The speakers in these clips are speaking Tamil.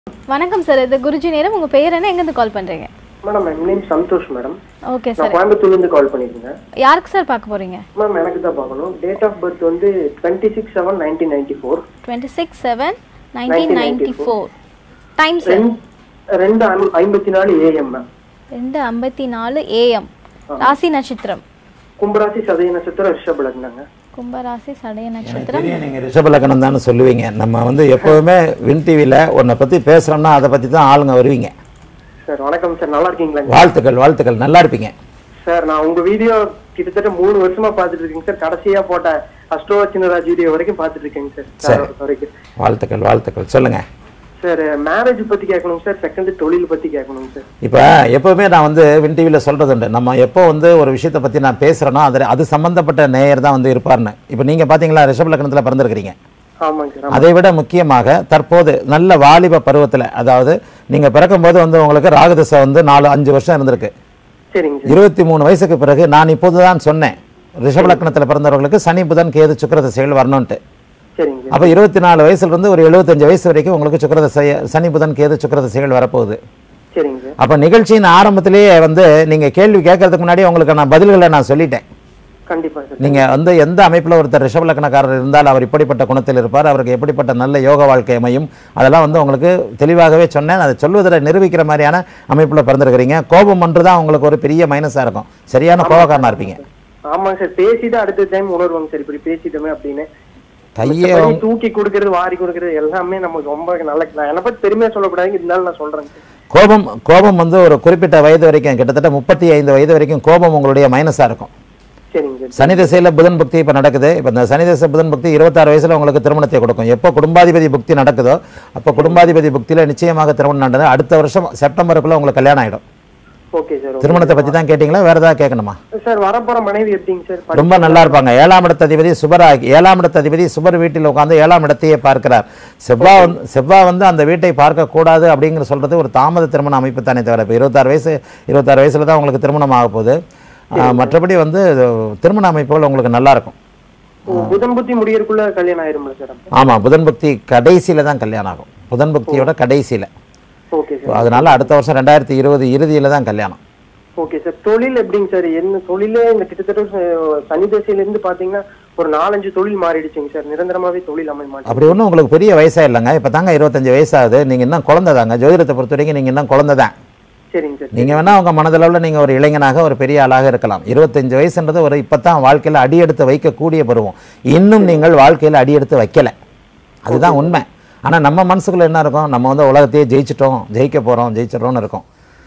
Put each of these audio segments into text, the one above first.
வணக்கம் சார் இது குருஜி நேரம் உங்கள் பெயர் என்ன எங்கேருந்து கால் பண்ணுறீங்க மேடம் என் நேம் சந்தோஷ் மேடம் ஓகே நான் சார் கோயம்புத்தூர்லேருந்து கால் பண்ணியிருக்கேன் யாருக்கு சார் பார்க்க போகிறீங்க மேம் எனக்கு தான் பார்க்கணும் டேட் ஆஃப் பர்த் வந்து twenty six seven nineteen ninety four twenty six seven nineteen ninety four time sir ரெண்டு ஐம்- ஐம்பத்தி நாலு ஏஎம் மேம் ரெண்டு ஐம்பத்தி நாலு ஏஎம் ராசி நட்சத்திரம் கும்பராசி சதய நட்சத்திரம் ரிஷப் லக்னாங்க கும்பராசி சடைய நட்சத்திரம் தெரியும் நீங்கள் ரிஷபலக்கணம் தானே சொல்லுவீங்க நம்ம வந்து எப்போவுமே வின் டிவியில் உன்னை பற்றி பேசுகிறோம்னா அதை பற்றி தான் ஆளுங்க வருவீங்க சார் வணக்கம் சார் நல்லா இருக்கீங்களா வாழ்த்துக்கள் வாழ்த்துக்கள் நல்லா இருப்பீங்க சார் நான் உங்க வீடியோ கிட்டத்தட்ட மூணு வருஷமா பார்த்துட்டு இருக்கேங்க சார் கடைசியா போட்ட அஷ்டோ சின்னராஜ் வீடியோ வரைக்கும் பார்த்துட்டு இருக்கேங்க சார் சரி. சார் வரைக்கும் வாழ்த்துக்கள் வாழ்த்துக்கள் சொல்லுங்கள் சார் மேரேஜ் பத்தி கேட்கணும் சார் செகண்ட் தொழில் பத்தி கேட்கணும் சார் இப்போ எப்போவுமே நான் வந்து வின் டிவியில் சொல்கிறது உண்டு நம்ம எப்போ வந்து ஒரு விஷயத்தை பற்றி நான் பேசுகிறேனோ அது அது சம்மந்தப்பட்ட நேயர் தான் வந்து இருப்பார்னு இப்போ நீங்கள் பார்த்தீங்களா ரிஷபலக்கணத்தில் பிறந்திருக்கிறீங்க ஆமாங்க சார் அதை விட முக்கியமாக தற்போது நல்ல வாலிப பருவத்தில் அதாவது நீங்கள் பிறக்கும்போது வந்து உங்களுக்கு ராகுதசை வந்து நாலு அஞ்சு வருஷம் இருந்திருக்கு சரிங்க சார் இருபத்தி மூணு வயசுக்கு பிறகு நான் இப்போது தான் சொன்னேன் ரிஷபலக்கணத்தில் பிறந்தவர்களுக்கு சனி புதன் கேது சுக்கிர திசைகள் வரணுன்ட்டு சரிங்க சார் அப்போ இருபத்தி நாலு வயசுல இருந்து ஒரு எழுபத்தஞ்சு வயசு வரைக்கும் உங்களுக்கு சுக்கிர திசை சனி புதன் கேது சுக்கிர திசைகள் வரப்போகுது சரிங்க சார் அப்போ நிகழ்ச்சியின் ஆரம்பத்திலேயே வந்து நீங்கள் கேள்வி கேட்கறதுக்கு முன்னாடி உங்களுக்கு நான் பதில்களை நான் சொல்லிட்டேன் கண்டிப்பா சார் நீங்கள் வந்து எந்த அமைப்பில் ஒருத்தர் ரிஷபலக்கணக்காரர் இருந்தால் அவர் இப்படிப்பட்ட குணத்தில் இருப்பார் அவருக்கு எப்படிப்பட்ட நல்ல யோக வாழ்க்கை அமையும் அதெல்லாம் வந்து உங்களுக்கு தெளிவாகவே சொன்னேன் அதை சொல்வதில் நிரூபிக்கிற மாதிரியான அமைப்பில் பிறந்திருக்கிறீங்க கோபம் ஒன்று தான் உங்களுக்கு ஒரு பெரிய மைனஸாக இருக்கும் சரியான கோபக்காரனாக இருப்பீங்க ஆமாங்க சார் பேசிட்டு அடுத்த டைம் உணர்வாங்க சார் இப்படி பேசிட்டோமே அப்படின்னு கையை மத்தபடி தூக்கி கொடுக்கறது வாரி கொடுக்கறது எல்லாமே நமக்கு ரொம்ப நல்ல நான் என்னை பத்தி பெருமையா சொல்லக்கூடாதுங்க இருந்தாலும் நான் சொல்றேங்க சார் கோபம் கோபம் வந்து ஒரு குறிப்பிட்ட வயது வரைக்கும் கிட்டத்தட்ட முப்பத்தி ஐந்து வயது வரைக்கும் கோபம் உங்களுடைய மைனஸாக இருக்கும் சரிங்க சார் சனி திசையில் புதன் புக்தி இப்போ நடக்குது இப்போ இந்த சனி திசை புதன் புக்தி இருபத்தாறு வயசில் உங்களுக்கு திருமணத்தை கொடுக்கும் எப்போ குடும்பாதிபதி புக்தி நடக்குதோ அப்போ குடும்பாதிபதி புக்தியில் நிச்சயமாக திருமணம் நடந்தது அடுத்த வருஷம் செப்டம்பருக்குள்ள உங்களுக்கு கல்யாணம் ஆகிடும் ஓகே சார் திருமணத்தை பற்றி தான் கேட்டிங்களா வேறு ஏதாவது கேட்கணுமா சார் வரப்போற மனைவி எப்படிங்க சார் ரொம்ப நல்லா இருப்பாங்க ஏழாம் இடத்த அதிபதி சுபராகி ஏழாம் இடத்த அதிபதி சுபர் வீட்டில் உட்காந்து ஏழாம் இடத்தையே பார்க்கிறார் செவ்வாய் வந்து செவ்வாய் வந்து அந்த வீட்டை பார்க்கக்கூடாது அப்படிங்கிற சொல்றது ஒரு தாமத திருமண அமைப்பு தானே தவிர இப்போ இருபத்தாறு வயசு இருபத்தாறு வயசுல தான் உங்களுக்கு திருமணம் ஆக போகுது ஆஹ், மற்றபடி வந்து இது திருமண அமைப்புகள் உங்களுக்கு நல்லா இருக்கும் ஓ, புதன் புத்தி முடியறதுக்குள்ள கல்யாணம் ஆயிரும்ல சார் அப்ப? ஆமாம் புதன் பக்தி கடைசியில் தான் கல்யாணம் ஆகும் புதன் பக்தியோட கடைசியில் ஓகே சார் அதனால அடுத்த வருஷம் ரெண்டாயிரத்தி இருபது இறுதியில் தான் கல்யாணம் ஓகே சார் தொழில் எப்படிங்க சார் என்ன தொழிலே இந்த கிட்டத்தட்ட ச- சனி தசையில இருந்து பாத்தீங்கன்னா ஒரு நாலஞ்சு தொழில் மாறிடுச்சுங்க சார் நிரந்தரமாவே தொழில் அமைய மாட்டேங்குது அப்படி ஒன்றும் உங்களுக்கு பெரிய வயசா இல்லைங்க இப்போ தாங்க இருபத்தஞ்சு வயசாகுது நீங்கள் இன்னும் குழந்தை தாங்க ஜோதிடத்தை பொறுத்த வரைக்கும் நீங்கள் இன்னும் குழந்தை தான் சரிங்க சார் நீங்கள் வேணால் உங்கள் மனதளவில் நீங்கள் ஒரு இளைஞனாக ஒரு பெரிய ஆளாக இருக்கலாம் இருபத்தஞ்சு வயசுன்றது ஒரு இப்போ தான் வாழ்க்கையில் அடியெடுத்து வைக்கக்கூடிய பருவம் இன்னும் நீங்கள் வாழ்க்கையில் அடியெடுத்து வைக்கலை அதுதான் உண்மை ஆனால் நம்ம மனசுக்குள்ள என்ன இருக்கும் நம்ம வந்து உலகத்தையே ஜெயிச்சிட்டோம் ஜெயிக்க போகிறோம் ஜெயிச்சிடறோம்னு இருக்கும்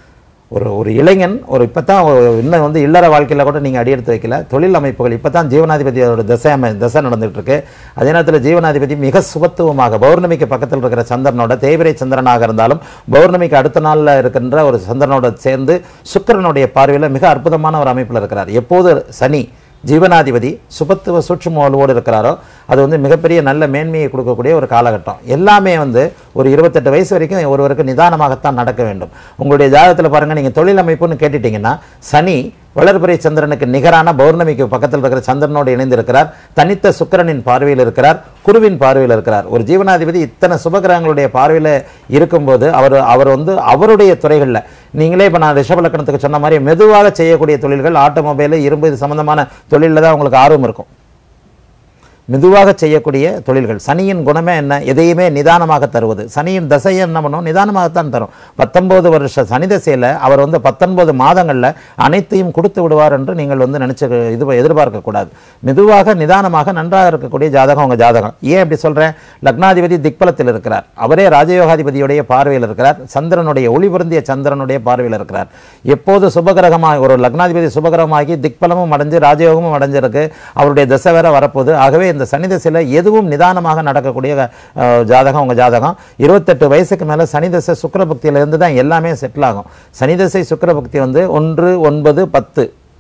ஒரு ஒரு இளைஞன் ஒரு இப்போ தான் இன்னும் வந்து இல்லற வாழ்க்கையில் கூட நீங்கள் அடியெடுத்து வைக்கல தொழில் அமைப்புகள் இப்போ தான் ஜீவனாதிபதியோட திசை அமை திசை நடந்துட்டு இருக்கு அதே நேரத்தில் ஜீவனாதிபதி மிக சுபத்துவமாக பௌர்ணமிக்கு பக்கத்தில் இருக்கிற சந்திரனோட தேய்பிரை சந்திரனாக இருந்தாலும் பௌர்ணமிக்கு அடுத்த நாளில் இருக்கின்ற ஒரு சந்திரனோட சேர்ந்து சுக்கிரனுடைய பார்வையில் மிக அற்புதமான ஒரு அமைப்பில் இருக்கிறார் எப்போது சனி ஜீவனாதிபதி சுபத்துவ சூட்சும வலுவோடு இருக்கிறாரோ அது வந்து மிகப்பெரிய நல்ல மேன்மையை கொடுக்கக்கூடிய ஒரு காலகட்டம் எல்லாமே வந்து ஒரு இருபத்தெட்டு வயசு வரைக்கும் ஒருவருக்கு நிதானமாகத்தான் நடக்க வேண்டும் உங்களுடைய ஜாதகத்தில் பாருங்கள் நீங்கள் தொழில் அமைப்புன்னு கேட்டுட்டீங்கன்னா சனி வளர்பிறை சந்திரனுக்கு நிகரான பௌர்ணமிக்கு பக்கத்தில் இருக்கிற சந்திரனோடு இணைந்திருக்கிறார் தனித்த சுக்கிரனின் பார்வையில் இருக்கிறார் குருவின் பார்வையில் இருக்கிறார் ஒரு ஜீவனாதிபதி இத்தனை சுபகிரகங்களுடைய பார்வையில் இருக்கும்போது அவர் அவர் வந்து அவருடைய துறைகளில் நீங்களே இப்போ நான் ரிஷபலக்கணத்துக்கு சொன்ன மாதிரி மெதுவாக செய்யக்கூடிய தொழில்கள் ஆட்டோமொபைலு இரும்பு இது சம்பந்தமான தொழிலில் தான் உங்களுக்கு ஆர்வம் இருக்கும் மெதுவாக செய்யக்கூடிய தொழில்கள் சனியின் குணமே என்ன எதையுமே நிதானமாக தருவது சனியின் தசையை என்ன பண்ணும் நிதானமாகத்தான் தரும் பத்தொன்பது வருஷ சனி தசையில் அவர் வந்து பத்தொன்பது மாதங்களில் அனைத்தையும் கொடுத்து விடுவார் என்று நீங்கள் வந்து நினச்சி இது எதிர்பார்க்கக்கூடாது மெதுவாக நிதானமாக நன்றாக இருக்கக்கூடிய ஜாதகம் உங்கள் ஜாதகம் ஏன் இப்படி சொல்கிறேன் லக்னாதிபதி திக்பலத்தில் இருக்கிறார் அவரே ராஜயோகாதிபதியுடைய பார்வையில் இருக்கிறார் சந்திரனுடைய ஒளி பொருந்திய சந்திரனுடைய பார்வையில் இருக்கிறார் எப்போது சுபகிரகமாக ஒரு லக்னாதிபதி சுபகிரகமாகி திக்பலமும் அடைஞ்சு ராஜயோகமும் அடைஞ்சிருக்கு அவருடைய திசை வேற வரப்போகுது ஆகவே இந்த சனி திசையில் எதுவும் நிதானமாக நடக்கக்கூடிய அஹ், ஜாதகம் உங்கள் ஜாதகம் இருபத்தெட்டு வயசுக்கு மேலே சனி தசை சுக்கிர பக்தியிலிருந்து தான் எல்லாமே செட்டில் ஆகும் சனி தசை சுக்கிர பக்தி வந்து ஒன்று ஒன்பது பத்து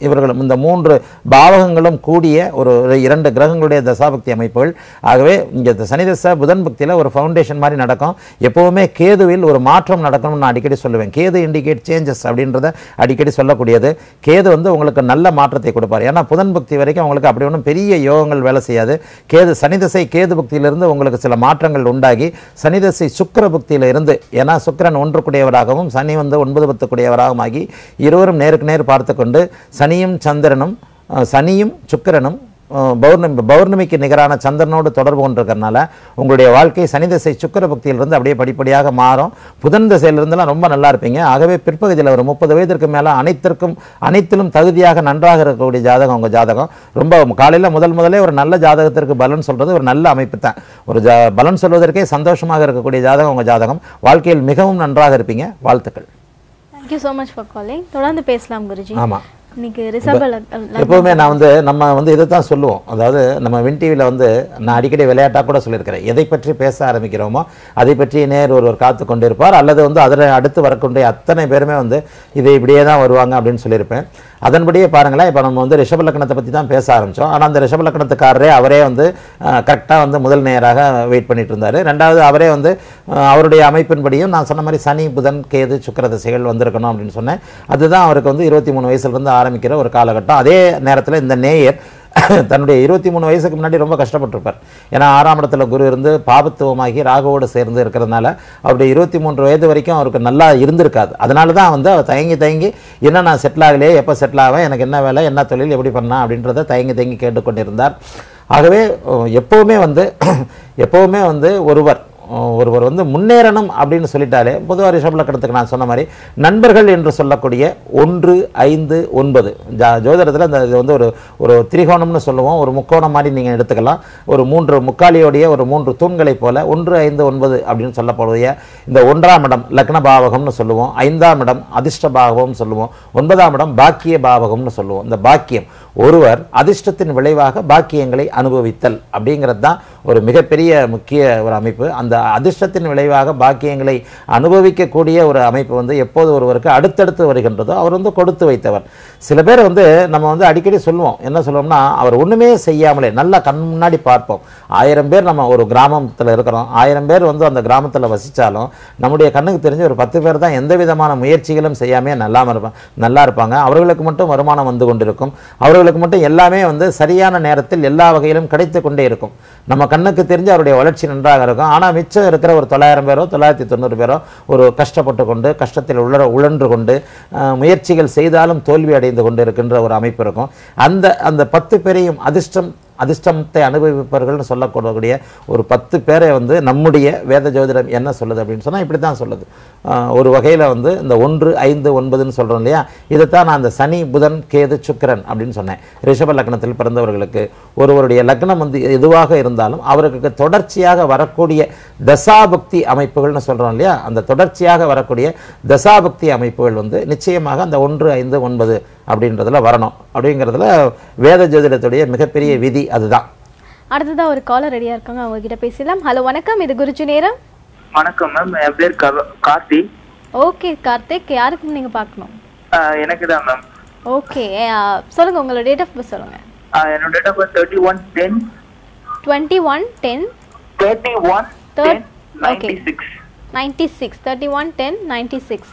இவர்களும் இந்த மூன்று பாவகங்களும் கூடிய ஒரு ஒரு இரண்டு கிரகங்களுடைய தசாபக்தி அமைப்புகள் ஆகவே இங்கே இந்த சனி தசை புதன் பக்தியில் ஒரு ஃபவுண்டேஷன் மாதிரி நடக்கும் எப்போவுமே கேதுவில் ஒரு மாற்றம் நடக்கணும்னு நான் அடிக்கடி சொல்லுவேன் கேது இண்டிகேட் சேஞ்சஸ் அப்படின்றத அடிக்கடி சொல்லக்கூடியது கேது வந்து உங்களுக்கு நல்ல மாற்றத்தை கொடுப்பார் ஏன்னா புதன் பக்தி வரைக்கும் உங்களுக்கு அப்படி ஒன்றும் பெரிய யோகங்கள் வேலை செய்யாது கேது சனி தசை கேது பக்தியிலிருந்து உங்களுக்கு சில மாற்றங்கள் உண்டாகி சனி தசை சுக்கிர பக்தியில இருந்து ஏன்னா சுக்கிரன் ஒன்றுக்குடையவராகவும் சனி வந்து ஒன்பது பத்துக்குடையவராகவும் ஆகி இருவரும் நேருக்கு நேர் பார்த்து கொண்டு சனியும் சந்திரனும் அஹ், சனியும் சுக்கிரனும் அஹ், பௌர்ணமி பௌர்ணமிக்கு நிகரான சந்திரனோடு தொடர்பு கொண்டிருக்கறனால உங்களுடைய வாழ்க்கை சனி தசை சுக்கிர பக்தியிலிருந்து அப்படியே படிப்படியாக மாறும் புதன் திசையிலிருந்துலாம் ரொம்ப நல்லா இருப்பீங்க ஆகவே பிற்பகுதியில் ஒரு முப்பது வயதிற்கு மேலே அனைத்திற்கும் அனைத்திலும் தகுதியாக நன்றாக இருக்கக்கூடிய ஜாதகம் உங்கள் ஜாதகம் ரொம்ப காலையில் முதல் முதலே ஒரு நல்ல ஜாதகத்திற்கு பலன் சொல்கிறது ஒரு நல்ல அமைப்பு தான் ஒரு ஜா பலன் சொல்வதற்கே சந்தோஷமாக இருக்கக்கூடிய ஜாதகம் உங்கள் ஜாதகம் வாழ்க்கையில் மிகவும் நன்றாக இருப்பீங்க வாழ்த்துக்கள் thank you so much for calling தொடர்ந்து பேசலாம் குருஜி ஆமாம் இன்னைக்கு ரிசர்வ் எப்போவுமே நான் வந்து நம்ம வந்து இதை தான் சொல்லுவோம் அதாவது நம்ம வின் டிவியில் வந்து நான் அடிக்கடி விளையாட்டாக கூட சொல்லியிருக்கிறேன் எதை பற்றி பேச ஆரம்பிக்கிறோமோ அதை பற்றி நேர் ஒருவர் காத்து கொண்டிருப்பார் அல்லது வந்து அதில் அடுத்து வரக்கூடிய அத்தனை பேருமே வந்து இதை இப்படியே தான் வருவாங்க அப்படின்னு சொல்லியிருப்பேன் அதன்படியே பாருங்களேன் இப்போ நம்ம வந்து ரிஷப லக்னத்தை பற்றி தான் பேச ஆரம்பித்தோம் ஆனால் அந்த ரிஷப லக்னத்துக்காரரே அவரே வந்து கரெக்டாக வந்து முதல் நேராக வெயிட் பண்ணிட்டு இருந்தார் ரெண்டாவது அவரே வந்து அஹ், அவருடைய அமைப்பின்படியும் நான் சொன்ன மாதிரி சனி புதன் கேது சுக்கிர திசைகள் வந்திருக்கணும் அப்படின்னு சொன்னேன் அதுதான் அவருக்கு வந்து இருபத்தி மூணு வயசுலேருந்து ஆரம்பிக்கிற ஒரு காலகட்டம் அதே நேரத்தில் இந்த நேயர் தன்னுடைய இருபத்தி மூணு வயசுக்கு முன்னாடி ரொம்ப கஷ்டப்பட்டிருப்பார் ஏன்னா ஆறாம் இடத்துல குரு இருந்து பாபத்துவமாகி ராகுவோடு சேர்ந்து இருக்கிறதுனால அவருடைய இருபத்தி மூன்று வயது வரைக்கும் அவருக்கு நல்லா இருந்திருக்காது அதனால தான் வந்து அவர் தயங்கி தயங்கி என்ன நான் செட்டில் ஆகலையே எப்போ செட்டில் ஆவேன் எனக்கு என்ன வேலை என்ன தொழில் எப்படி பண்ணலாம் அப்படின்றத தயங்கி தயங்கி கேட்டுக்கொண்டிருந்தார் ஆகவே அஹ், எப்போவுமே வந்து எப்போவுமே வந்து ஒருவர் அஹ், ஒருவர் வந்து முன்னேறணும் அப்படின்னு சொல்லிட்டாலே பொதுவாக ரிஷப லக்கணத்துக்கு நான் சொன்ன மாதிரி நண்பர்கள் என்று சொல்லக்கூடிய ஒன்று ஐந்து ஒன்பது ஜா ஜோதிடத்தில் இந்த இது வந்து ஒரு ஒரு திரிகோணம்னு சொல்லுவோம் ஒரு முக்கோணம் மாதிரி நீங்கள் எடுத்துக்கலாம் ஒரு மூன்று முக்காலியோடைய ஒரு மூன்று தூண்களைப் போல ஒன்று ஐந்து ஒன்பது அப்படின்னு சொல்லக்கூடிய இந்த ஒன்றாம் இடம் லக்ன பாவகம்னு சொல்லுவோம் ஐந்தாம் இடம் அதிர்ஷ்ட பாவகம்னு சொல்லுவோம் ஒன்பதாம் இடம் பாக்கிய பாவகம்னு சொல்லுவோம் இந்த பாக்கியம் ஒருவர் அதிர்ஷ்டத்தின் விளைவாக பாக்கியங்களை அனுபவித்தல் அப்படிங்கிறது தான் ஒரு மிகப்பெரிய முக்கிய ஒரு அமைப்பு அந்த அதிர்ஷ்டத்தின் விளைவாக பாக்கியங்களை அனுபவிக்கக்கூடிய ஒரு அமைப்பு வந்து எப்போது ஒருவருக்கு அடுத்தடுத்து வருகின்றதோ அவர் வந்து கொடுத்து வைத்தவர் சில பேர் வந்து நம்ம வந்து அடிக்கடி சொல்லுவோம் என்ன சொல்லுவோம்னா அவர் ஒன்றுமே செய்யாமலே நல்லா கண் முன்னாடி பார்ப்போம் ஆயிரம் பேர் நம்ம ஒரு கிராமத்தில் இருக்கிறோம் ஆயிரம் பேர் வந்து அந்த கிராமத்தில் வசித்தாலும் நம்முடைய கண்ணுக்கு தெரிஞ்ச ஒரு பத்து பேர் தான் எந்த விதமான முயற்சிகளும் செய்யாமே நல்லாம இருப்பாங்க நல்லா இருப்பாங்க அவர்களுக்கு மட்டும் வருமானம் வந்து கொண்டிருக்கும் அவர்களுக்கு மட்டும் எல்லாமே வந்து சரியான நேரத்தில் எல்லா வகையிலும் கிடைத்து கொண்டே இருக்கும் நம்ம கண்ணுக்கு தெரிஞ்சு அவருடைய வளர்ச்சி நன்றாக இருக்கும் ஆனால் மிச்சம் இருக்கிற ஒரு தொள்ளாயிரம் பேரோ தொள்ளாயிரத்தி தொண்ணூறு பேரோ ஒரு கஷ்டப்பட்டு கொண்டு கஷ்டத்தில் உழற உழன்று கொண்டு அஹ், முயற்சிகள் செய்தாலும் தோல்வி அடைந்து கொண்டு இருக்கின்ற ஒரு அமைப்பு இருக்கும் அந்த அந்த பத்து பேரையும் அதிர்ஷ்டம் அதிர்ஷ்டத்தை அனுபவிப்பவர்கள்னு சொல்லக்கூடிய ஒரு பத்து பேரை வந்து நம்முடைய வேத ஜோதிடம் என்ன சொல்லுது அப்படின்னு சொன்னால் இப்படி தான் சொல்லுது ஆஹ் ஒரு வகையில் வந்து இந்த ஒன்று ஐந்து ஒன்பதுன்னு சொல்கிறோம் இல்லையா இதைத்தான் நான் அந்த சனி புதன் கேது சுக்கிரன் அப்படின்னு சொன்னேன் ரிஷப லக்னத்தில் பிறந்தவர்களுக்கு ஒருவருடைய லக்னம் வந்து எதுவாக இருந்தாலும் அவருக்கு தொடர்ச்சியாக வரக்கூடிய தசாபக்தி அமைப்புகள்னு சொல்கிறோம் இல்லையா அந்த தொடர்ச்சியாக வரக்கூடிய தசாபக்தி அமைப்புகள் வந்து நிச்சயமாக அந்த ஒன்று ஐந்து ஒன்பது அப்படின்றதுல வரணும் அப்படிங்கிறதுல வேத ஜோதிடத்துடைய மிகப்பெரிய விதி அதுதான் அடுத்ததா ஒரு காலர் ரெடியா இருக்காங்க அவங்க கிட்ட பேசலாம் ஹலோ வணக்கம் இது குருஜி நேரம் வணக்கம் மேம் என் பேர் கவ- கார்த்தி ஓகே கார்த்திக் யாருக்கு நீங்க பார்க்கணும் ஆஹ் எனக்கு தான் மேம் ஓகே சொல்லுங்க உங்களோட டேட் ஆஃப் பர்த் சொல்லுங்க என்னோட date of birth thirty one ten twenty one ten thirty one Third- ten ninety okay. Six ninety six thirty one ten ninety six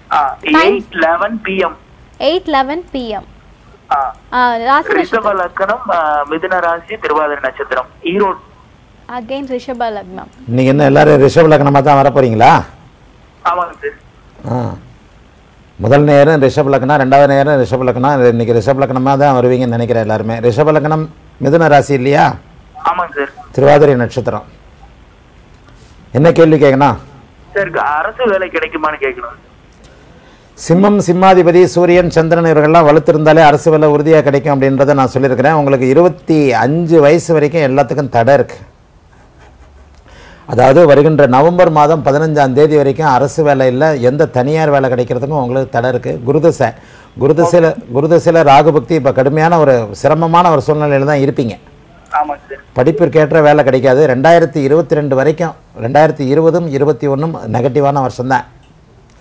eight eleven PM eight eleven PM ராசி ரிஷப லக்கணம் ஆஹ் மிதுன ராசி திருவாதிரை நட்சத்திரம் ஈரோடு அகைன் ரிஷப லக்னம் இன்னைக்கு என்ன எல்லாரும் ரிஷப லக்னமாக தான் வரப்போறீங்களா ஆமாங்க சார் ஆ முதல் நேரம் ரிஷப லக்னம் ரெண்டாவது நேரம் ரிஷப லக்னம் இன்னைக்கு ரிஷப லக்னமாக தான் வருவீங்கன்னு நினைக்கிறேன் எல்லாருமே ரிஷப லக்னம் மிதுன ராசி இல்லையா ஆமாங்க சார் திருவாதிரை நட்சத்திரம் என்ன கேள்வி கேட்கணும் சார் அரசு வேலை கிடைக்குமான்னு கேட்கணும் சிம்மம் சிம்மாதிபதி சூரியன் சந்திரன் இவர்கள்லாம் வலுத்திருந்தாலே அரசு வேலை உறுதியாக கிடைக்கும் அப்படின்றத நான் சொல்லியிருக்கிறேன் உங்களுக்கு இருபத்தி அஞ்சு வயசு வரைக்கும் எல்லாத்துக்கும் தடை இருக்கு அதாவது வருகின்ற நவம்பர் மாதம் பதினஞ்சாம் தேதி வரைக்கும் அரசு வேலை இல்லை எந்த தனியார் வேலை கிடைக்கிறதுக்கும் உங்களுக்கு தடை இருக்குது குருதசை குருதசையில் குருதசையில் ராகுபக்தி இப்போ கடுமையான ஒரு சிரமமான ஒரு சூழ்நிலையில் தான் இருப்பீங்க ஆமாங்க சார் படிப்பிற்கேற்ற வேலை கிடைக்காது ரெண்டாயிரத்தி இருபத்தி ரெண்டு வரைக்கும் ரெண்டாயிரத்தி இருபதும் இருபத்தி ஒன்றும் நெகட்டிவான வருஷம்தான்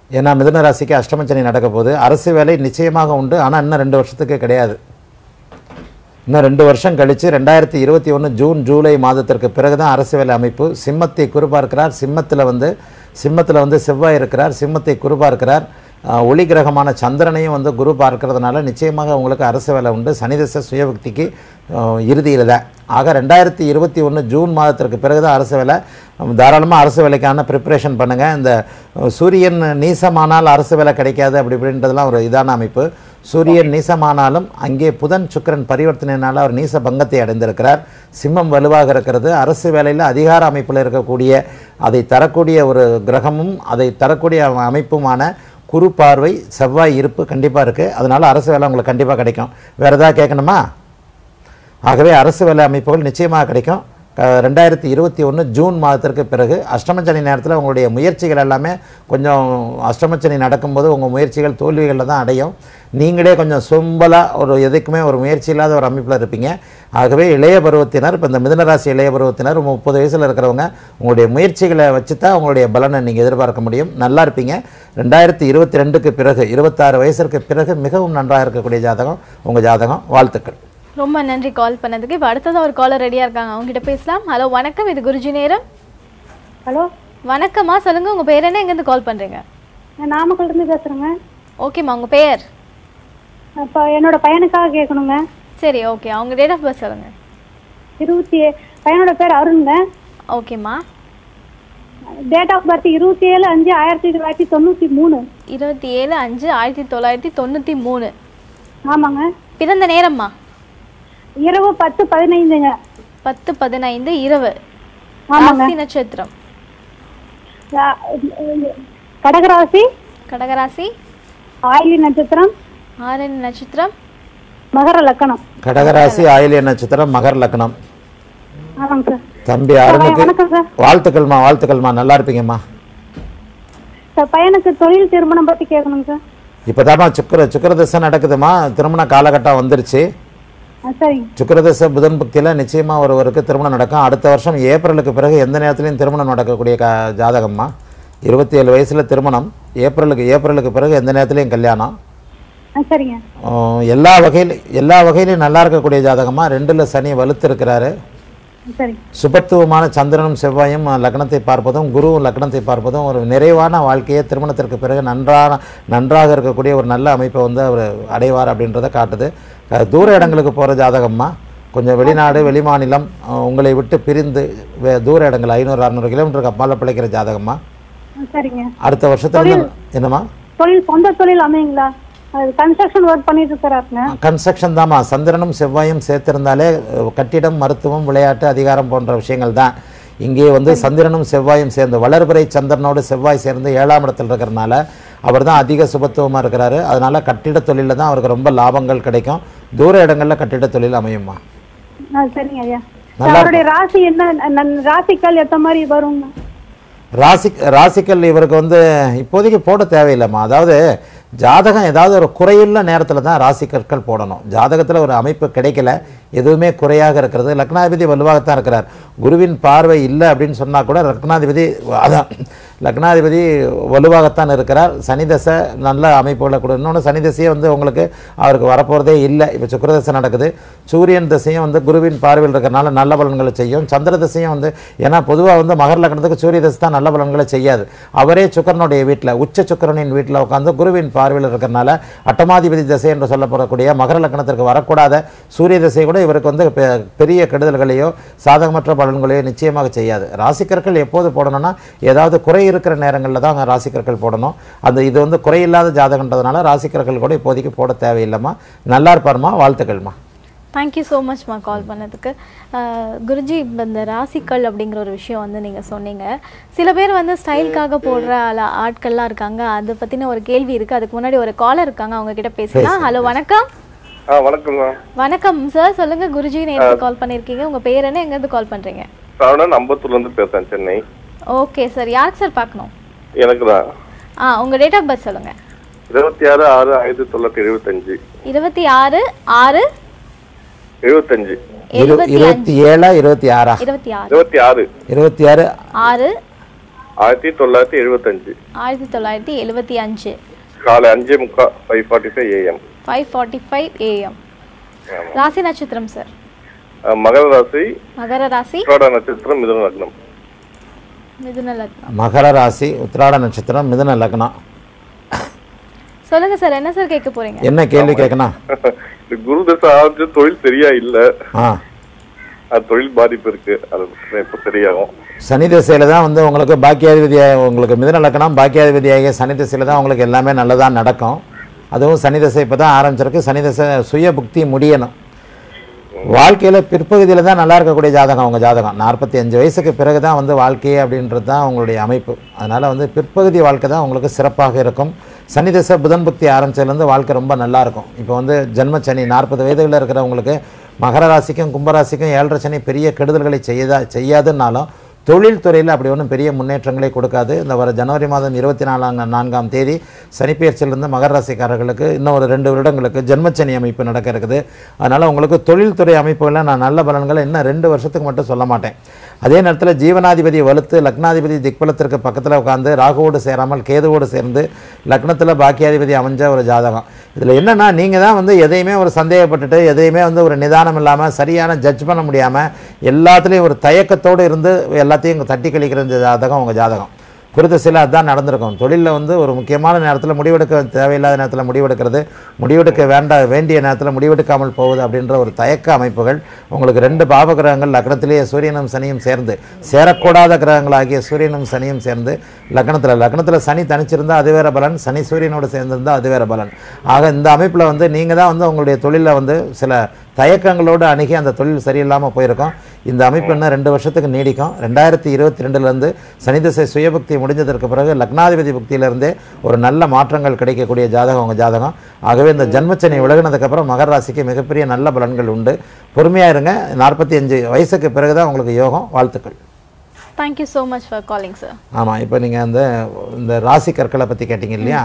ஏன்னா மிதுன ராசிக்கு அஷ்டமச்சனி நடக்க போகுது அரசு வேலை நிச்சயமாக உண்டு ஆனால் இன்னும் ரெண்டு வருஷத்துக்கு கிடையாது இன்னும் ரெண்டு வருஷம் கழித்து ரெண்டாயிரத்தி இருபத்தி ஒன்று ஜூன் ஜூலை மாதத்திற்கு பிறகு தான் அரசு வேலை அமைப்பு சிம்மத்தை குறுபார்க்கிறார் சிம்மத்தில் வந்து சிம்மத்தில் வந்து செவ்வாய் இருக்கிறார் சிம்மத்தை குறுபார்க்கிறார் ஆஹ், ஒளி கிரகமான சந்திரனையும் வந்து குரு பார்க்கறதுனால நிச்சயமாக உங்களுக்கு அரசு வேலை உண்டு சனிதச சுயபக்திக்கு இறுதியில் தான் ஆக ரெண்டாயிரத்தி இருபத்தி ஒன்று ஜூன் மாதத்திற்கு பிறகு தான் அரசு வேலை தாராளமாக அரசு வேலைக்கான ப்ரிப்பரேஷன் பண்ணுங்கள் இந்த அஹ், சூரியன் நீசமானால் அரசு வேலை கிடைக்காது அப்படி இப்படின்றதெல்லாம் ஒரு இதான அமைப்பு சூரியன் நீசமானாலும் அங்கே புதன் சுக்கிரன் பரிவர்த்தனையினால் அவர் நீச பங்கத்தை அடைந்திருக்கிறார் சிம்மம் வலுவாக இருக்கிறது அரசு வேலையில் அதிகார அமைப்பில் இருக்கக்கூடிய அதை தரக்கூடிய ஒரு கிரகமும் அதை தரக்கூடிய அம- அமைப்புமான குரு பார்வை செவ்வாய் இருப்பு கண்டிப்பாக இருக்குது அதனால அரசு வேலை உங்களுக்கு கண்டிப்பாக கிடைக்கும் வேறு ஏதாவது கேட்கணுமா ஆகவே அரசு வேலை அமைப்புகள் நிச்சயமாக கிடைக்கும் க- ரெண்டாயிரத்தி இருபத்தி ஒன்று ஜூன் மாதத்திற்கு பிறகு அஷ்டமச்சனி நேரத்தில் உங்களுடைய முயற்சிகள் எல்லாமே கொஞ்சம் அஷ்டமச்சனி நடக்கும்போது உங்கள் முயற்சிகள் தோல்விகளில் தான் அடையும் நீங்களே கொஞ்சம் சொம்பலாக ஒரு எதுக்குமே ஒரு முயற்சி இல்லாத ஒரு அமைப்பில் இருப்பீங்க ஆகவே இளைய பருவத்தினர் இப்போ இந்த மிதனராசி இளைய பருவத்தினர் முப்பது வயசில் இருக்கிறவங்க உங்களுடைய முயற்சிகளை வச்சு தான் உங்களுடைய பலனை நீங்கள் எதிர்பார்க்க முடியும் நல்லா இருப்பீங்க ரெண்டாயிரத்தி இருபத்தி ரெண்டுக்கு பிறகு இருபத்தாறு வயசிற்கு பிறகு மிகவும் நன்றாக இருக்கக்கூடிய ஜாதகம் உங்கள் ஜாதகம் வாழ்த்துக்கள் ரொம்ப நன்றி கால் பண்ணதுக்கு இப்போ அடுத்ததாக ஒரு காலர் ரெடியாக இருக்காங்க அவங்க கிட்ட பேசலாம் ஹலோ வணக்கம் இது குருஜி நேரம் ஹலோ வணக்கம்மா சொல்லுங்கள் உங்கள் பேர் என்ன எங்கேருந்து கால் பண்ணுறீங்க நான் நாமக்கல்ல இருந்து பேசுறேங்க ஓகேம்மா உங்கள் பெயர் இப்போ என்னோட பையனுக்காக கேட்கணுங்க சரி ஓகே அவங்க டேட் ஆஃப் பர்த் சொல்லுங்கள் இருபத்தி பையனோட பேர் அருண்ங்க ஓகேம்மா டேட் ஆஃப் பர்த் இருபத்தி ஏழு அஞ்சு ஆயிரத்தி தொள்ளாயிரத்தி தொண்ணூற்றி மூணு இருபத்தி ஏழு அஞ்சு ஆயிரத்தி தொள்ளாயிரத்தி தொண்ணூற்றி மூணு ஆமாங்க பிறந்த நேரம்மா இரவு பத்து பதினைந்துங்க பத்து பதினைந்து இரவு ஆமாங்க ராசி நட்சத்திரம் யா- கடகராசி கடகராசி ஆயிலி நட்சத்திரம் ஆரணி நட்சத்திரம் மகர லக்கணம் கடகராசி ஆயிலிய நட்சத்திரம் மகர் லக்னம் ஆமாங்க சார் தம்பி அருணுக்கு வணக்கம் சார் வாழ்த்துக்கள்மா வாழ்த்துக்கள்மா நல்லா இருப்பீங்கம்மா சார் பையனுக்கு தொழில் திருமணம் பற்றி கேட்கணுங்க சார் இப்போதாம்மா சுக்கர சுக்கரதசை நடக்குதுமா திருமண காலகட்டம் வந்துருச்சு ஆ சரிங்க சுக்கரதசை புதன் பக்தியில் நிச்சயமாக ஒருவருக்கு திருமணம் நடக்கும் அடுத்த வருஷம் ஏப்ரலுக்கு பிறகு எந்த நேரத்துலையும் திருமணம் நடக்கக்கூடிய கா ஜாதகம்மா இருபத்தி ஏழு வயசில் திருமணம் ஏப்ரலுக்கு ஏப்ரலுக்கு பிறகு எந்த நேரத்துலையும் கல்யாணம் ஆ சரிங்க ஆஹ் எல்லா வகையிலும் எல்லா வகையிலையும் நல்லா இருக்கக்கூடிய ஜாதகமா ரெண்டில் சனி வலுத்து இருக்கிறாரு ஆ, சரிங்க சுபத்துவமான சந்திரனும் செவ்வாயும் அஹ், லக்னத்தை பார்ப்பதும் குருவும் லக்னத்தை பார்ப்பதும் ஒரு நிறைவான வாழ்க்கையை திருமணத்திற்கு பிறகு நன்றான நன்றாக இருக்கக்கூடிய ஒரு நல்ல அமைப்பை வந்து அவர் அடைவார் அப்படின்றத காட்டுது அஹ், தூர இடங்களுக்கு போகிற ஜாதகம்மா கொஞ்சம் வெளிநாடு வெளிமாநிலம் அஹ், உங்களை விட்டு பிரிந்து வே- தூர இடங்கள் ஐநூறு அறநூறு கிலோமீட்டருக்கு அப்பால் பிழைக்கிற ஜாதகம்மா ஆ, சரிங்க அடுத்த வருஷத்துல இருந்து- என்னம்மா தொழில் சொந்த தொழில் அமையுங்களா அது கன்ஸ்ட்ரக்ஷன் ஒர்க் பண்ணிட்டு இருக்கிறாருங்க கன்ஸ்ட்ரக்ஷன் தாம்மா சந்திரனும் செவ்வாயும் சேர்த்திருந்தாலே அஹ், கட்டிடம் மருத்துவம் விளையாட்டு அதிகாரம் போன்ற விஷயங்கள் தான் இங்கே வந்து சந்திரனும் செவ்வாயும் சேர்ந்து வளர்பிறை சந்திரனோடு செவ்வாய் சேர்ந்து ஏழாம் இடத்துல இருக்கிறனால அவர் தான் அதிக சுபத்துவமாக இருக்கிறாரு அதனால கட்டிட தொழிலில் தான் அவருக்கு ரொம்ப லாபங்கள் கிடைக்கும் தூர இடங்களில் கட்டிட தொழில் அமையுமா ஆ சரிங்க ஐயா நல்லா அவருடைய ராசி என்ன நன்- ராசிக்கல் எத்த மாதிரி வருங்க ராசி ராசிக்கல் இவருக்கு வந்து இப்போதைக்கு போட தேவையில்லைம்மா அதாவது ஜாதகம் ஏதாவது ஒரு குறையுள்ள நேரத்தில் தான் ராசி கற்கள் போடணும் ஜாதகத்தில் ஒரு அமைப்பு கிடைக்கல எதுவுமே குறையாக இருக்கிறது லக்னாதிபதி வலுவாகத்தான் இருக்கிறார் குருவின் பார்வை இல்லை அப்படின்னு சொன்னால் கூட லக்னாதிபதி அதான் லக்னாதிபதி வலுவாகத்தான் இருக்கிறார் சனி தசை நல்ல அமைப்புகளை கூட இன்னொன்று சனி தசையே வந்து உங்களுக்கு அவருக்கு வரப்போகிறதே இல்லை இப்போ சுக்கிரதசை நடக்குது சூரியன் தசையும் வந்து குருவின் பார்வையில் இருக்கிறனால நல்ல பலன்களை செய்யும் சந்திர தசையும் வந்து ஏன்னா பொதுவாக வந்து மகர லக்னத்துக்கு சூரிய தசை தான் நல்ல பலன்களை செய்யாது அவரே சுக்கரனுடைய வீட்டில் உச்ச சுக்கரனின் வீட்டில் உட்காந்து குருவின் பார்வையில் இருக்கிறனால அட்டமாதிபதி தசை என்று சொல்லப்படக்கூடிய மகர லக்னத்திற்கு வரக்கூடாத சூரிய தசை கூட இவருக்கு வந்து பெ- பெரிய கெடுதல்களையோ சாதகமற்ற பலன்களையோ நிச்சயமாக செய்யாது ராசிக்கற்கள் எப்போது போடணும்னா ஏதாவது குறை இருக்கிற நேரங்களில் தான் ராசிக்கற்கள் போடணும் அந்த இது வந்து குறையில்லாத ஜாதகன்றதுனால ராசிக்கற்கள் கூட இப்போதைக்கு போட தேவையில்லைம்மா நல்லா இருப்பாருமா வாழ்த்துக்கள்மா தேங்க்யூ ஸோ மச்மா கால் பண்ணதுக்கு அஹ், குருஜி இப்ப இந்த ராசிக்கல் அப்படிங்கிற ஒரு விஷயம் வந்து நீங்கள் சொன்னீங்க சில பேர் வந்து ஸ்டைலுக்காக போடுற ஆள- ஆட்கள்லாம் இருக்காங்க அதை பற்றின ஒரு கேள்வி இருக்குது அதுக்கு முன்னாடி ஒரு காலர் இருக்காங்க அவங்க கிட்ட பேசலாம் ஹலோ வணக்கம் ஆ வணக்கங்க வணக்கம் சார் சொல்லுங்க குருஜி நேற்று கால் பண்ணியிருக்கீங்க உங்கள் பேர் என்ன எங்கேருந்து கால் பண்ணுறீங்க சரவணன் அம்பத்தூர்ல இருந்து பேசுறேன் சென்னை ஓகே சார் யாருக்கு சார் பார்க்கணும் எனக்கு தான் ஆ உங்கள் டேட் ஆஃப் பர்த் சொல்லுங்கள் இருபத்தி ஆறு ஆறு ஆயிரத்தி தொள்ளாயிரத்தி எழுபத்தஞ்சு இருபத்தி ஆறு ஆறு எழுபத்தஞ்சு இரு எழுபத்தி இருபத்தி ஏழா இருபத்தி ஆறா இருபத்தி ஆறு இருபத்தி ஆறு இருபத்தி ஆறு ஆறு ஆயிரத்தி தொள்ளாயிரத்தி எழுபத்தஞ்சு ஆயிரத்தி தொள்ளாயிரத்தி எழுபத்தி அஞ்சு காலை அஞ்சே முக்கா five forty five AM five forty five AM ராசி நட்சத்திரம் சார் மகர ராசி மகர ராசி உத்திராட நட்சத்திரம் மிதுன லக்னம் மிதுன லக்னம் மகர ராசி உத்திராட நட்சத்திரம் மிதுன லக்னம் சொல்லுங்க சார் என்ன சார் கேட்க போறீங்க என்ன கேள்வி கேட்கணும் இந்த குரு தசை ஆரம்பிச்சு தொழில் சரியா இல்ல ஆ அது தொழில் பாதிப்பு இருக்கு அது இப்ப சரியாகும் சனி திசையில் தான் வந்து உங்களுக்கு பாக்கியாதிபதியாக உங்களுக்கு மிதன லக்கணம் பாக்கியாதிபதியாகிய சனி திசையில் தான் உங்களுக்கு எல்லாமே நல்லதாக நடக்கும் அதுவும் சனி திசை இப்போ தான் ஆரம்பிச்சிருக்கு சனி திசை சுய புக்தி முடியணும் வாழ்க்கையில் பிற்பகுதியில் தான் நல்லா இருக்கக்கூடிய ஜாதகம் உங்கள் ஜாதகம் நாற்பத்தி அஞ்சு வயசுக்கு பிறகு தான் வந்து வாழ்க்கையே அப்படின்றது தான் உங்களுடைய அமைப்பு அதனால் வந்து பிற்பகுதி வாழ்க்கை தான் உங்களுக்கு சிறப்பாக இருக்கும் சனி திசை புதன் புக்தி ஆரம்பிச்சதுலேருந்து வாழ்க்கை ரொம்ப நல்லா இருக்கும் இப்போ வந்து ஜென்ம சனி நாற்பது வயதுகளில் இருக்கிறவங்களுக்கு மகர ராசிக்கும் கும்பராசிக்கும் ஏழரை சனி பெரிய கெடுதல்களை செய்யதா செய்யாதுன்னாலும் தொழில் துறையில் அப்படி ஒன்றும் பெரிய முன்னேற்றங்களை கொடுக்காது இந்த வர ஜனவரி மாதம் இருபத்தி நாலாம் நான்காம் தேதி சனிப்பெயர்ச்சியிலிருந்து மகர ராசிக்காரர்களுக்கு இன்னும் ஒரு ரெண்டு வருடங்களுக்கு ஜென்மச்சனி அமைப்பு நடக்க இருக்குது அதனால் உங்களுக்கு தொழில்துறை அமைப்புகளில் நான் நல்ல பலன்களை இன்னும் ரெண்டு வருஷத்துக்கு மட்டும் சொல்ல மாட்டேன் அதே நேரத்தில் ஜீவனாதிபதி வலுத்து லக்னாதிபதி திக்பலத்திற்கு பக்கத்தில் உட்காந்து ராகுவோடு சேராமல் கேதுவோடு சேர்ந்து லக்னத்தில் பாக்கியாதிபதி அமைஞ்ச ஒரு ஜாதகம் இதில் என்னென்னா நீங்கள் தான் வந்து எதையுமே ஒரு சந்தேகப்பட்டுட்டு எதையுமே வந்து ஒரு நிதானம் இல்லாமல் சரியான ஜட்ஜ் பண்ண முடியாமல் எல்லாத்துலேயும் ஒரு தயக்கத்தோடு இருந்து எல்லாத்தையும் தட்டி கழிக்கிற இந்த ஜாதகம் உங்கள் ஜாதகம் குருதசையில் அதுதான் நடந்திருக்கும் தொழிலில் வந்து ஒரு முக்கியமான நேரத்தில் முடிவெடுக்க தேவையில்லாத நேரத்தில் முடிவெடுக்கிறது முடிவெடுக்க வேண்டா வேண்டிய நேரத்தில் முடிவெடுக்காமல் போகுது அப்படின்ற ஒரு தயக்க அமைப்புகள் உங்களுக்கு ரெண்டு பாவ கிரகங்கள் லக்னத்திலேயே சூரியனும் சனியும் சேர்ந்து சேரக்கூடாத கிரகங்களாகிய சூரியனும் சனியும் சேர்ந்து லக்னத்தில் லக்னத்தில் சனி தனிச்சிருந்தால் அது வேற பலன் சனி சூரியனோடு சேர்ந்திருந்தால் அது வேற பலன் ஆக இந்த அமைப்பில் வந்து நீங்கள் தான் வந்து உங்களுடைய தொழிலில் வந்து சில தயக்கங்களோடு அணுகி அந்த தொழில் சரியில்லாமல் போயிருக்கோம் இந்த அமைப்பு இன்னும் ரெண்டு வருஷத்துக்கு நீடிக்கும் ரெண்டாயிரத்தி இருபத்தி ரெண்டுலேருந்து சனி திசை சுயபக்தி முடிஞ்சதற்கு பிறகு லக்னாதிபதி புக்தியிலிருந்தே ஒரு நல்ல மாற்றங்கள் கிடைக்கக்கூடிய ஜாதகம் உங்கள் ஜாதகம் ஆகவே இந்த ஜன்மச்சனி விலகினதுக்கப்புறம் மகர ராசிக்கு மிகப்பெரிய நல்ல பலன்கள் உண்டு பொறுமையாக இருங்க நாற்பத்தி அஞ்சு வயசுக்கு பிறகு தான் உங்களுக்கு யோகம் வாழ்த்துக்கள் thank you so much for calling sir ஆமாம் இப்போ நீங்கள் அந்த இந்த ராசி கற்களை பற்றி கேட்டிங்க இல்லையா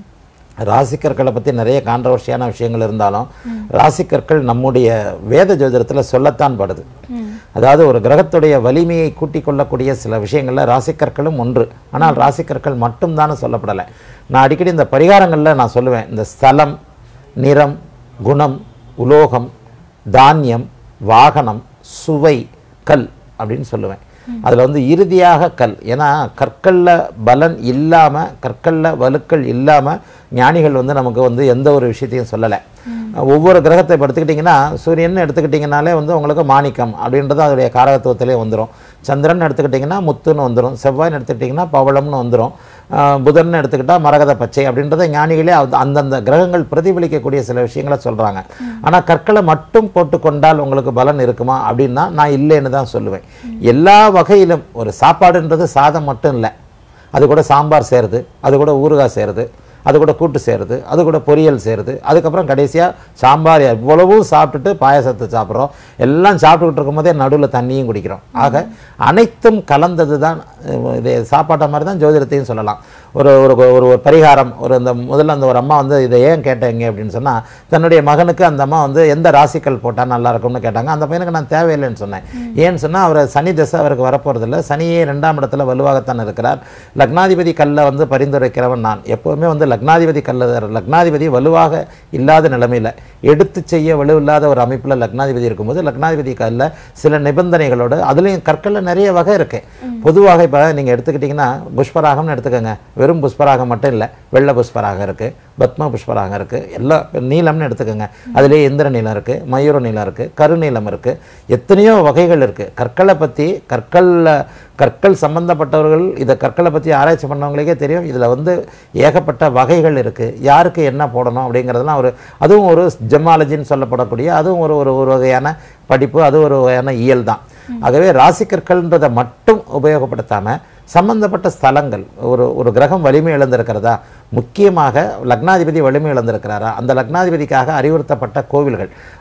ராசி கற்களை பற்றி நிறைய கான்ட்ரவர்ஷியான விஷயங்கள் இருந்தாலும் ராசி கற்கள் நம்முடைய வேத ஜோதிடத்தில் சொல்லத்தான் படுது அதாவது ஒரு கிரகத்துடைய வலிமையை கூட்டிக் கொள்ளக்கூடிய சில விஷயங்களில் ராசிக்கற்களும் ஒன்று ஆனால் ராசிக்கற்கள் மட்டும்தானே சொல்லப்படலை நான் அடிக்கடி இந்த பரிகாரங்களில் நான் சொல்லுவேன் இந்த ஸ்தலம் நிறம் குணம் உலோகம் தானியம் வாகனம் சுவை கல் அப்படின்னு சொல்லுவேன் அதில் வந்து இறுதியாக கல் ஏன்னா கற்களில் பலன் இல்லாமல் கற்களில் வலுக்கள் இல்லாமல் ஞானிகள் வந்து நமக்கு வந்து எந்த ஒரு விஷயத்தையும் சொல்லலை ஒவ்வொரு கிரகத்தை இப்போ எடுத்துக்கிட்டிங்கன்னா சூரியன் எடுத்துக்கிட்டிங்கனாலே வந்து உங்களுக்கு மாணிக்கம் அப்படின்றது அதோடைய காரகத்துவத்திலே வந்துடும் சந்திரன் எடுத்துக்கிட்டிங்கன்னா முத்துன்னு வந்துடும் செவ்வாய்னு எடுத்துக்கிட்டிங்கன்னா பவளம்னு வந்துடும் புதன் எடுத்துக்கிட்டால் மரகத பச்சை அப்படின்றத ஞானிகளே அது- அந்தந்த கிரகங்கள் பிரதிபலிக்கக்கூடிய சில விஷயங்களை சொல்கிறாங்க ஆனால் கற்களை மட்டும் போட்டுக்கொண்டால் உங்களுக்கு பலன் இருக்குமா அப்படின்னா நான் இல்லைன்னு தான் சொல்லுவேன் எல்லா வகையிலும் ஒரு சாப்பாடுன்றது சாதம் மட்டும் இல்லை அது கூட சாம்பார் சேருது அது கூட ஊறுகாய் சேருது அது கூட கூட்டு சேருது அது கூட பொரியல் சேருது அதுக்கப்புறம் கடைசியாக சாம்பார் எவ்வளவும் சாப்பிட்டுட்டு பாயாசத்தை சாப்பிட்றோம் எல்லாம் சாப்பிட்டுக்கிட்டு இருக்கும்போதே நடுவில் தண்ணியும் குடிக்கிறோம் ஆக அனைத்தும் கலந்தது தான் அஹ், இது சாப்பாட்டை மாதிரி தான் ஜோதிடத்தையும் சொல்லலாம் ஒரு ஒரு ஒரு ஒரு பரிகாரம் ஒரு அந்த முதல்ல அந்த ஒரு அம்மா வந்து இதை ஏன் கேட்டீங்க அப்படின்னு சொன்னால் தன்னுடைய மகனுக்கு அந்த அம்மா வந்து எந்த ராசிக்கல் போட்டால் நல்லா இருக்கும்னு கேட்டாங்க அந்த பையனுக்கு நான் தேவையில்லைன்னு சொன்னேன் ஏன்னு சொன்னால் அவர் சனி திசை அவருக்கு வரப்போகிறதில்ல சனியே ரெண்டாம் இடத்துல வலுவாகத்தான் இருக்கிறார் லக்னாதிபதி கல்லை வந்து பரிந்துரைக்கிறவன் நான் எப்போவுமே வந்து லக்னாதிபதி கல்ல லக்னாதிபதி வலுவாக இல்லாத நிலைமையில் எடுத்து செய்ய வலுவில்லாத ஒரு அமைப்பில் லக்னாதிபதி இருக்கும்போது லக்னாதிபதி கல்ல சில நிபந்தனைகளோடு அதுலேயும் கற்களில் நிறைய வகை இருக்கு பொதுவாக இப்போ நீங்கள் எடுத்துக்கிட்டிங்கன்னா புஷ்பராகம்னு எடுத்துக்கோங்க வெறும் புஷ்பராகம் மட்டும் இல்லை வெள்ளை புஷ்பராகம் இருக்குது பத்ம புஷ்பராகம் இருக்குது எல்லா நீலம்னு எடுத்துக்கோங்க அதுலேயே இந்திர நீலம் இருக்குது மயூர நீலம் இருக்குது கருநீலம் இருக்குது எத்தனையோ வகைகள் இருக்குது கற்களை பற்றி கற்களில் கற்கள் சம்பந்தப்பட்டவர்கள் இதை கற்களை பற்றி ஆராய்ச்சி பண்ணவங்களுக்கே தெரியும் இதில் வந்து ஏகப்பட்ட வகைகள் இருக்குது யாருக்கு என்ன போடணும் அப்படிங்கிறதெல்லாம் ஒரு அதுவும் ஒரு ஜெமாலஜின்னு சொல்லப்படக்கூடிய அதுவும் ஒரு ஒரு ஒரு வகையான படிப்பு அது ஒரு வகையான இயல் தான் ஆகவே ராசிக்கற்கள்ன்றதை மட்டும் உபயோகப்படுத்தாமல் சம்பந்தப்பட்ட ஸ்தலங்கள் ஒரு ஒரு கிரகம் வலிமை இழந்திருக்கிறதா முக்கியமாக லக்னாதிபதி வலிமை இழந்திருக்கிறாரா அந்த லக்னாதிபதிக்காக அறிவுறுத்தப்பட்ட கோவில்கள்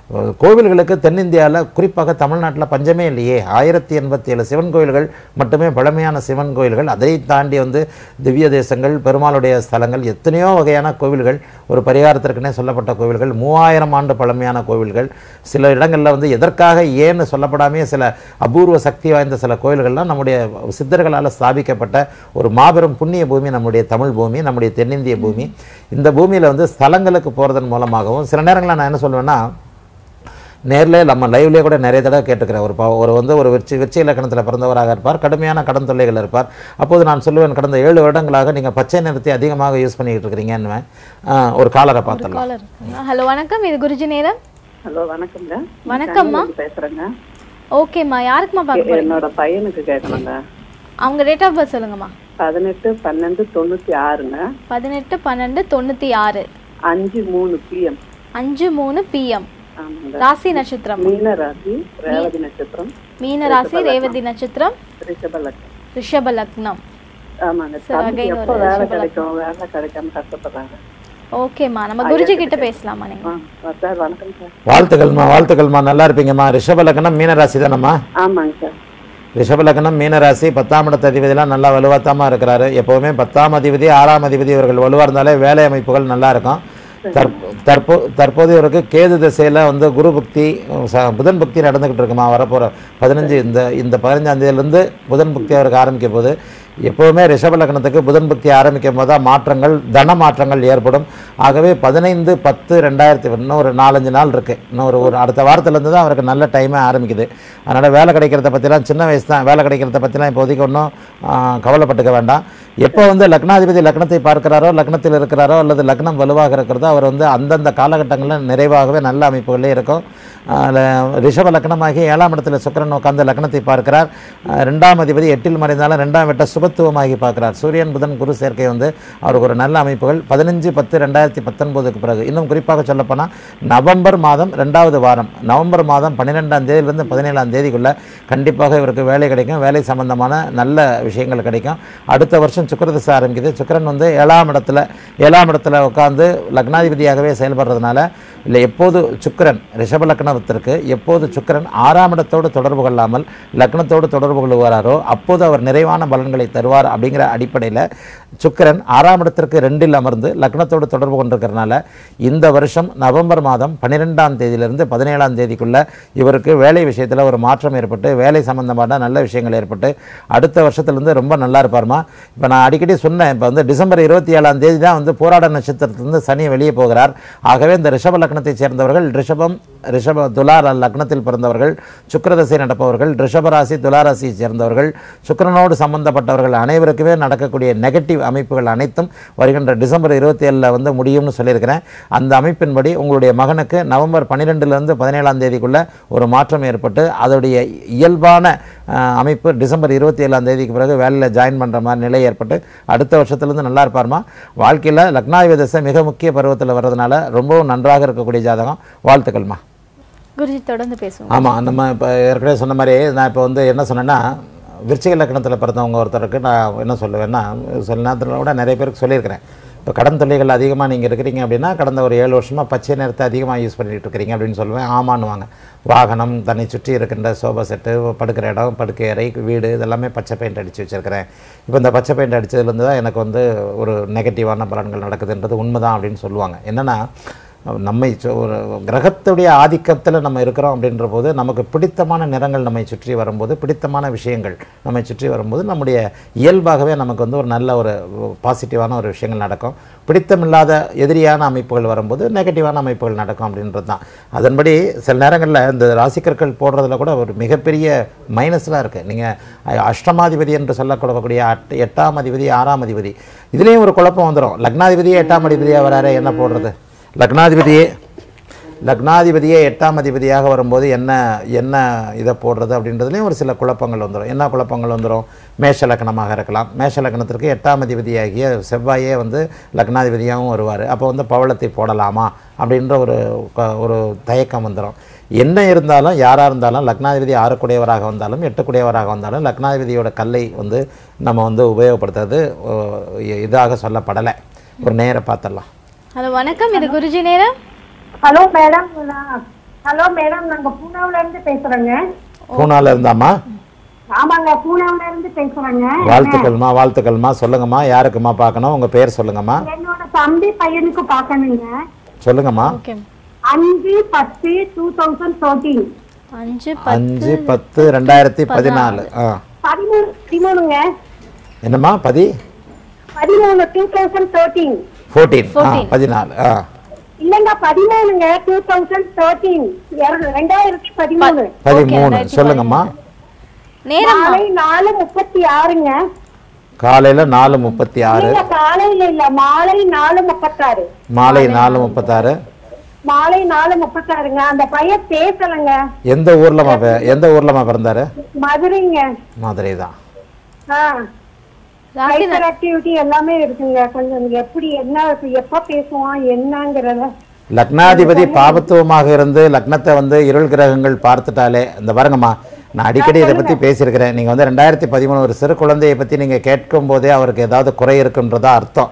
அஹ், கோவில்களுக்கு தென்னிந்தியாவில் குறிப்பாக தமிழ்நாட்டில் பஞ்சமே இல்லையே ஆயிரத்தி எண்பத்தி ஏழு சிவன் கோயில்கள் மட்டுமே பழமையான சிவன் கோயில்கள் அதை தாண்டி வந்து திவ்ய தேசங்கள் பெருமாளுடைய ஸ்தலங்கள் எத்தனையோ வகையான கோவில்கள் ஒரு பரிகாரத்திற்குனே சொல்லப்பட்ட கோவில்கள் மூவாயிரம் ஆண்டு பழமையான கோவில்கள் சில இடங்களில் வந்து எதற்காக ஏன்னு சொல்லப்படாமே சில அபூர்வ சக்தி வாய்ந்த சில கோயில்கள்லாம் நம்முடைய சித்தர்களால் ஸ்தாபிக்கப்பட்ட ஒரு மாபெரும் புண்ணிய பூமி நம்முடைய தமிழ் பூமி நம்முடைய தென்னிந்திய பூமி இந்த பூமியில் வந்து ஸ்தலங்களுக்கு போகிறதன் மூலமாகவும் சில நேரங்களில் நான் என்ன சொல்லுவேன்னா நேரில் நம்ம லைவ்லேயே கூட நிறைய தடவை கேட்டுக்கிறேன் ஒரு ப- ஒரு வந்து ஒரு விருச்சி விருச்சி இலக்கணத்தில் பிறந்தவராக இருப்பார் கடுமையான கடன் தொல்லைகள் இருப்பார் அப்போது நான் சொல்லுவேன் கடந்த ஏழு வருடங்களாக நீங்கள் பச்சை நிறத்தை அதிகமாக யூஸ் பண்ணிக்கிட்டு இருக்கிறீங்கன்னு ஒரு காலரை பார்த்துடலாம் காலர் ஹலோ வணக்கம் இது குருஜி நேரம் ஹலோ வணக்கம்ங்க வணக்கம்மா. நான் பேசுறேங்க ஓகேம்மா யாருக்குமா பார்க்க போறீங்க என்னோட பையனுக்கு கேட்கணுங்க அவங்க டேட் ஆஃப் பர்த் சொல்லுங்கம்மா பதினெட்டு பன்னெண்டு தொண்ணூத்தி ஆறுங்க பதினெட்டு பன்னெண்டு தொண்ணூற்றி ஆறு அஞ்சு மூணு பிஎம் அஞ்சு மூணு பிஎம் ஆமாங்க ராசி நட்சத்திரம் மீன ராசி ரேவதி நட்சத்திரம் மீன ராசி ரேவதி நட்சத்திரம் ரிஷப லக்னம் ரிஷப லக்னம் ஆமாங்க சரி, தம்பிக்கு again எப்போ ஒரு வேலை ரிஷப கிடைக்கும் வேலை கிடைக்காம கஷ்டப்படுறாங்க ஓகேம்மா நம்ம குருஜி கிட்ட பேசலாமா நீங்க ஆ சார் வணக்கம் சார் வாழ்த்துக்கள்மா வாழ்த்துக்கள்மா நல்லா இருப்பீங்கம்மா ரிஷப லக்னம் மீனராசி தானம்மா ஆமாங்க சார் ரிஷப லக்னம் மீனராசி பத்தாம் இடத்து அதிபதிலாம் நல்லா வலுவாத்தாம இருக்கிறாரு எப்போவுமே பத்தாம் அதிபதி ஆறாம் அதிபதி இவர்கள் வலுவாக இருந்தாலே வேலை அமைப்புகள் நல்லா இருக்கும் தற்போ தற்போ தற்போது இவருக்கு கேது திசையில் வந்து குரு புக்தி ச- புதன் புக்தி நடந்துக்கிட்டு இருக்குமா வரப்போகிற பதினஞ்சு இந்த இந்த பதினஞ்சாம் தேதியிலேருந்து புதன் புக்தி அவருக்கு ஆரம்பிக்க போகுது எப்போவுமே ரிஷப லக்னத்துக்கு புதன் புக்தி ஆரம்பிக்கும் போது தான் மாற்றங்கள் தன மாற்றங்கள் ஏற்படும் ஆகவே பதினைந்து பத்து ரெண்டாயிரத்தி இன்னும் ஒரு நாலஞ்சு நாள் இருக்குது இன்னும் ஒரு ஒரு அடுத்த வாரத்துலேருந்து தான் அவருக்கு நல்ல டைமே ஆரம்பிக்குது அதனால் வேலை கிடைக்கிறத பற்றிலாம் சின்ன வயசு தான் வேலை கிடைக்கிறத பற்றிலாம் இப்போதைக்கு ஒன்றும் கவலைப்பட்டுக்க வேண்டாம் எப்போ வந்து லக்னாதிபதி லக்னத்தை பார்க்கிறாரோ லக்னத்தில் இருக்கிறாரோ அல்லது லக்னம் வலுவாக இருக்கிறதோ அவர் வந்து அந்தந்த காலகட்டங்களில் நிறைவாகவே நல்ல அமைப்புகளே இருக்கும் அதில் ரிஷப லக்னமாகி ஏழாம் இடத்துல சுக்கிரன் உட்கார்ந்து லக்னத்தை பார்க்கிறார் அஹ் ரெண்டாம் அதிபதி எட்டில் மறைந்தாலும் ரெண்டாம் வீட்டை சுபத்துவமாகி பார்க்கிறார் சூரியன் புதன் குரு சேர்க்கை வந்து அவருக்கு ஒரு நல்ல அமைப்புகள் பதினஞ்சு பத்து ரெண்டாயிரத்தி பத்தொன்பதுக்கு பிறகு இன்னும் குறிப்பாக சொல்லப்போனால் நவம்பர் மாதம் ரெண்டாவது வாரம் நவம்பர் மாதம் பன்னிரெண்டாம் தேதியிலிருந்து பதினேழாம் தேதிக்குள்ளே கண்டிப்பாக இவருக்கு வேலை கிடைக்கும் வேலை சம்பந்தமான நல்ல விஷயங்கள் கிடைக்கும் அடுத்த வருஷம் சுக்கிரதசை ஆரம்பிக்குது சுக்கிரன் வந்து ஏழாம் இடத்துல ஏழாம் இடத்துல உட்காந்து லக்னாதிபதியாகவே செயல்படுறதுனால இல்லை எப்போது சுக்கிரன் ரிஷப லக்னத்திற்கு எப்போது சுக்கிரன் ஆறாம் இடத்தோடு தொடர்பு கொள்ளாமல் லக்னத்தோடு தொடர்பு கொள்வாரோ அப்போது அவர் நிறைவான பலன்களை தருவார் அப்படிங்கிற அடிப்படையில் சுக்கிரன் ஆறாம் இடத்திற்கு ரெண்டில் அமர்ந்து லக்னத்தோடு தொடர்பு கொண்டிருக்கிறனால இந்த வருஷம் நவம்பர் மாதம் பன்னிரெண்டாம் தேதியிலிருந்து பதினேழாம் தேதிக்குள்ள இவருக்கு வேலை விஷயத்தில் ஒரு மாற்றம் ஏற்பட்டு வேலை சம்பந்தமான நல்ல விஷயங்கள் ஏற்பட்டு அடுத்த வருஷத்துலேருந்து ரொம்ப நல்லா இருப்பார்மா இப்போ நான் அடிக்கடி சொன்னேன் இப்போ வந்து டிசம்பர் இருபத்தி ஏழாம் தேதி தான் வந்து போராட நட்சத்திரத்திலிருந்து சனி வெளியே போகிறார் ஆகவே இந்த ரிஷப லக்னத்தைச் சேர்ந்தவர்கள் ரிஷபம் ரிஷப துலார லக்னத்தில் பிறந்தவர்கள் சுக்கிரதசை நடப்பவர்கள் ரிஷபராசி துலாராசியை சேர்ந்தவர்கள் சுக்கிரனோடு சம்பந்தப்பட்டவர்கள் அனைவருக்குமே நடக்கக்கூடிய நெகட்டிவ் அமைப்புகள் அனைத்தும் வருகின்ற டிசம்பர் இருபத்தி ஏழில் வந்து முடியும்னு சொல்லியிருக்கிறேன் அந்த அமைப்பின்படி உங்களுடைய மகனுக்கு நவம்பர் பன்னிரெண்டுலேருந்து பதினேழாம் தேதிக்குள்ள ஒரு மாற்றம் ஏற்பட்டு அதோடைய இயல்பான அஹ், அமைப்பு டிசம்பர் இருபத்தி ஏழாம் தேதிக்கு பிறகு வேலையில் ஜாயின் பண்ணுற மாதிரி நிலை ஏற்பட்டு அடுத்த வருஷத்துலேருந்து நல்லா இருப்பார்மா வாழ்க்கையில் லக்னாதிபதி தசை மிக முக்கிய பருவத்தில் வர்றதுனால ரொம்பவும் நன்றாக இருக்கக்கூடிய ஜாதகம் வாழ்த்துக்கள்மா குருஜி தொடர்ந்து பேசுவோம் ஆமாம் நம்ம இப்போ ஏற்கனவே சொன்ன மாதிரி நான் இப்போ வந்து என்ன சொன்னேன்னா விருச்சிக லக்கணத்தில் பிறந்தவங்க ஒருத்தருக்கு நான் என்ன சொல்லுவேன்னா சில நேரத்தில் கூட நிறைய பேருக்கு சொல்லியிருக்கிறேன் இப்போ கடன் தொல்லைகள் அதிகமாக நீங்கள் இருக்கிறீங்க அப்படின்னா கடந்த ஒரு ஏழு வருஷமாக பச்சை நிறத்தை அதிகமாக யூஸ் பண்ணிட்டு இருக்கிறீங்க அப்படின்னு சொல்லுவேன் ஆமான்னுவாங்க வாகனம் தன்னை சுற்றி இருக்கின்ற சோபா செட்டு படுக்கிற இடம் படுக்கை அறை வீடு இதெல்லாமே பச்சை பெயிண்ட் அடித்து வச்சுருக்கிறேன் இப்போ இந்த பச்சை பெயிண்ட் அடித்ததுலேருந்து தான் எனக்கு வந்து ஒரு நெகட்டிவான பலன்கள் நடக்குதுன்றது உண்மைதான் அப்படின்னு சொல்லுவாங்க என்னென்னா நம்மை சு- ஒரு கிரகத்துடைய ஆதிக்கத்தில் நம்ம இருக்கிறோம் அப்படின்ற போது நமக்கு பிடித்தமான நிறங்கள் நம்மை சுற்றி வரும்போது பிடித்தமான விஷயங்கள் நம்மை சுற்றி வரும்போது நம்முடைய இயல்பாகவே நமக்கு வந்து ஒரு நல்ல ஒரு பாசிட்டிவான ஒரு விஷயங்கள் நடக்கும் பிடித்தமில்லாத எதிரியான அமைப்புகள் வரும்போது நெகட்டிவான அமைப்புகள் நடக்கும் அப்படின்றது தான் அதன்படி சில நேரங்களில் இந்த ராசிக்கற்கள் போடுறதுல கூட ஒரு மிகப்பெரிய மைனஸ்லாம் இருக்குது நீங்கள் அஷ்டமாதிபதி என்று சொல்லக்கூடக்கூடிய அட் எட்டாம் அதிபதி ஆறாம் அதிபதி இதுலேயும் ஒரு குழப்பம் வந்துடும் லக்னாதிபதியே எட்டாம் அதிபதியாக வராரு என்ன போடுறது லக்னாதிபதியே லக்னாதிபதியே எட்டாம் அதிபதியாக வரும்போது என்ன என்ன இதை போடுறது அப்படின்றதுலேயும் ஒரு சில குழப்பங்கள் வந்துடும் என்ன குழப்பங்கள் வந்துடும் மேஷ லக்னமாக இருக்கலாம் மேஷ லக்னத்திற்கு எட்டாம் அதிபதியாகிய செவ்வாயே வந்து லக்னாதிபதியாகவும் வருவார் அப்போ வந்து பவளத்தை போடலாமா அப்படின்ற ஒரு க- ஒரு தயக்கம் வந்துடும் என்ன இருந்தாலும் யாராக இருந்தாலும் லக்னாதிபதி ஆறுக்குடையவராக வந்தாலும் எட்டுக்குடையவராக வந்தாலும் லக்னாதிபதியோட கல்லை வந்து நம்ம வந்து உபயோகப்படுத்துறது ஓ, இதாக சொல்லப்படலை ஒரு நேர பார்த்துடலாம் ஹலோ வணக்கம் இது குருஜி நேரம் ஹலோ மேடம் நான் ஹலோ மேடம் நாங்க பூனாவுல இருந்து பேசுறோங்க பூனால இருந்தாம்மா ஆமாங்க பூனாவுல இருந்து பேசுறேங்க வாழ்த்துக்கள்மா வாழ்த்துக்கள்மா சொல்லுங்கம்மா யாருக்குமா பார்க்கணும் உங்க பேர் சொல்லுங்கம்மா என்னோட தம்பி பையனுக்கு பார்க்கணுங்க சொல்லுங்கம்மா ஓகே அஞ்சு பத்து டூ தௌசண்ட் தேர்ட்டீன் அஞ்சு அஞ்சு பத்து ரெண்டாயிரத்தி பதினாலு ஆ பதிமூணு பதிமூணுங்க என்னம்மா பதி பதிமூணு டூ தௌசண்ட் தேர்ட்டீன் ஃபோர்டீன் ஆ பதினாலு ஆ இல்லைங்க பதிமூணுங்க டூ தௌசண்ட் தேர்ட்டீன் ரெண்டாயிரத்தி பதிமூணு பதிமூணு சொல்லுங்கம்மா நேரம் மாலை நாலு முப்பத்தி ஆறுங்க காலையில நாலு முப்பத்தி ஆறு இல்ல காலையில இல்ல மாலை நாலு முப்பத்தாறு மாலை நாலு முப்பத்தாறு மாலை நாலு முப்பத்தாறுங்க அந்த பையன் பேசலங்க எந்த ஊர்லமா பி- எந்த ஊர்லமா பிறந்தாரு மதுரைங்க மதுரை தான் ஆ ராசி ஹைப்பர் ஆக்டிவிட்டி எல்லாமே இருக்குங்க கொஞ்சம் எப்படி என்ன எப்ப பேசுவான் என்னங்கறத லக்னாதிபதி பாபத்துவமாக இருந்து லக்னத்தை வந்து இருள் கிரகங்கள் பார்த்துட்டாலே இந்த பாருங்கம்மா நான் அடிக்கடி இதை பற்றி பேசியிருக்கிறேன் நீங்கள் வந்து ரெண்டாயிரத்தி பதிமூணு ஒரு சிறு குழந்தையை பற்றி நீங்கள் கேட்கும் போதே அவருக்கு ஏதாவது குறை இருக்குன்றதா அர்த்தம்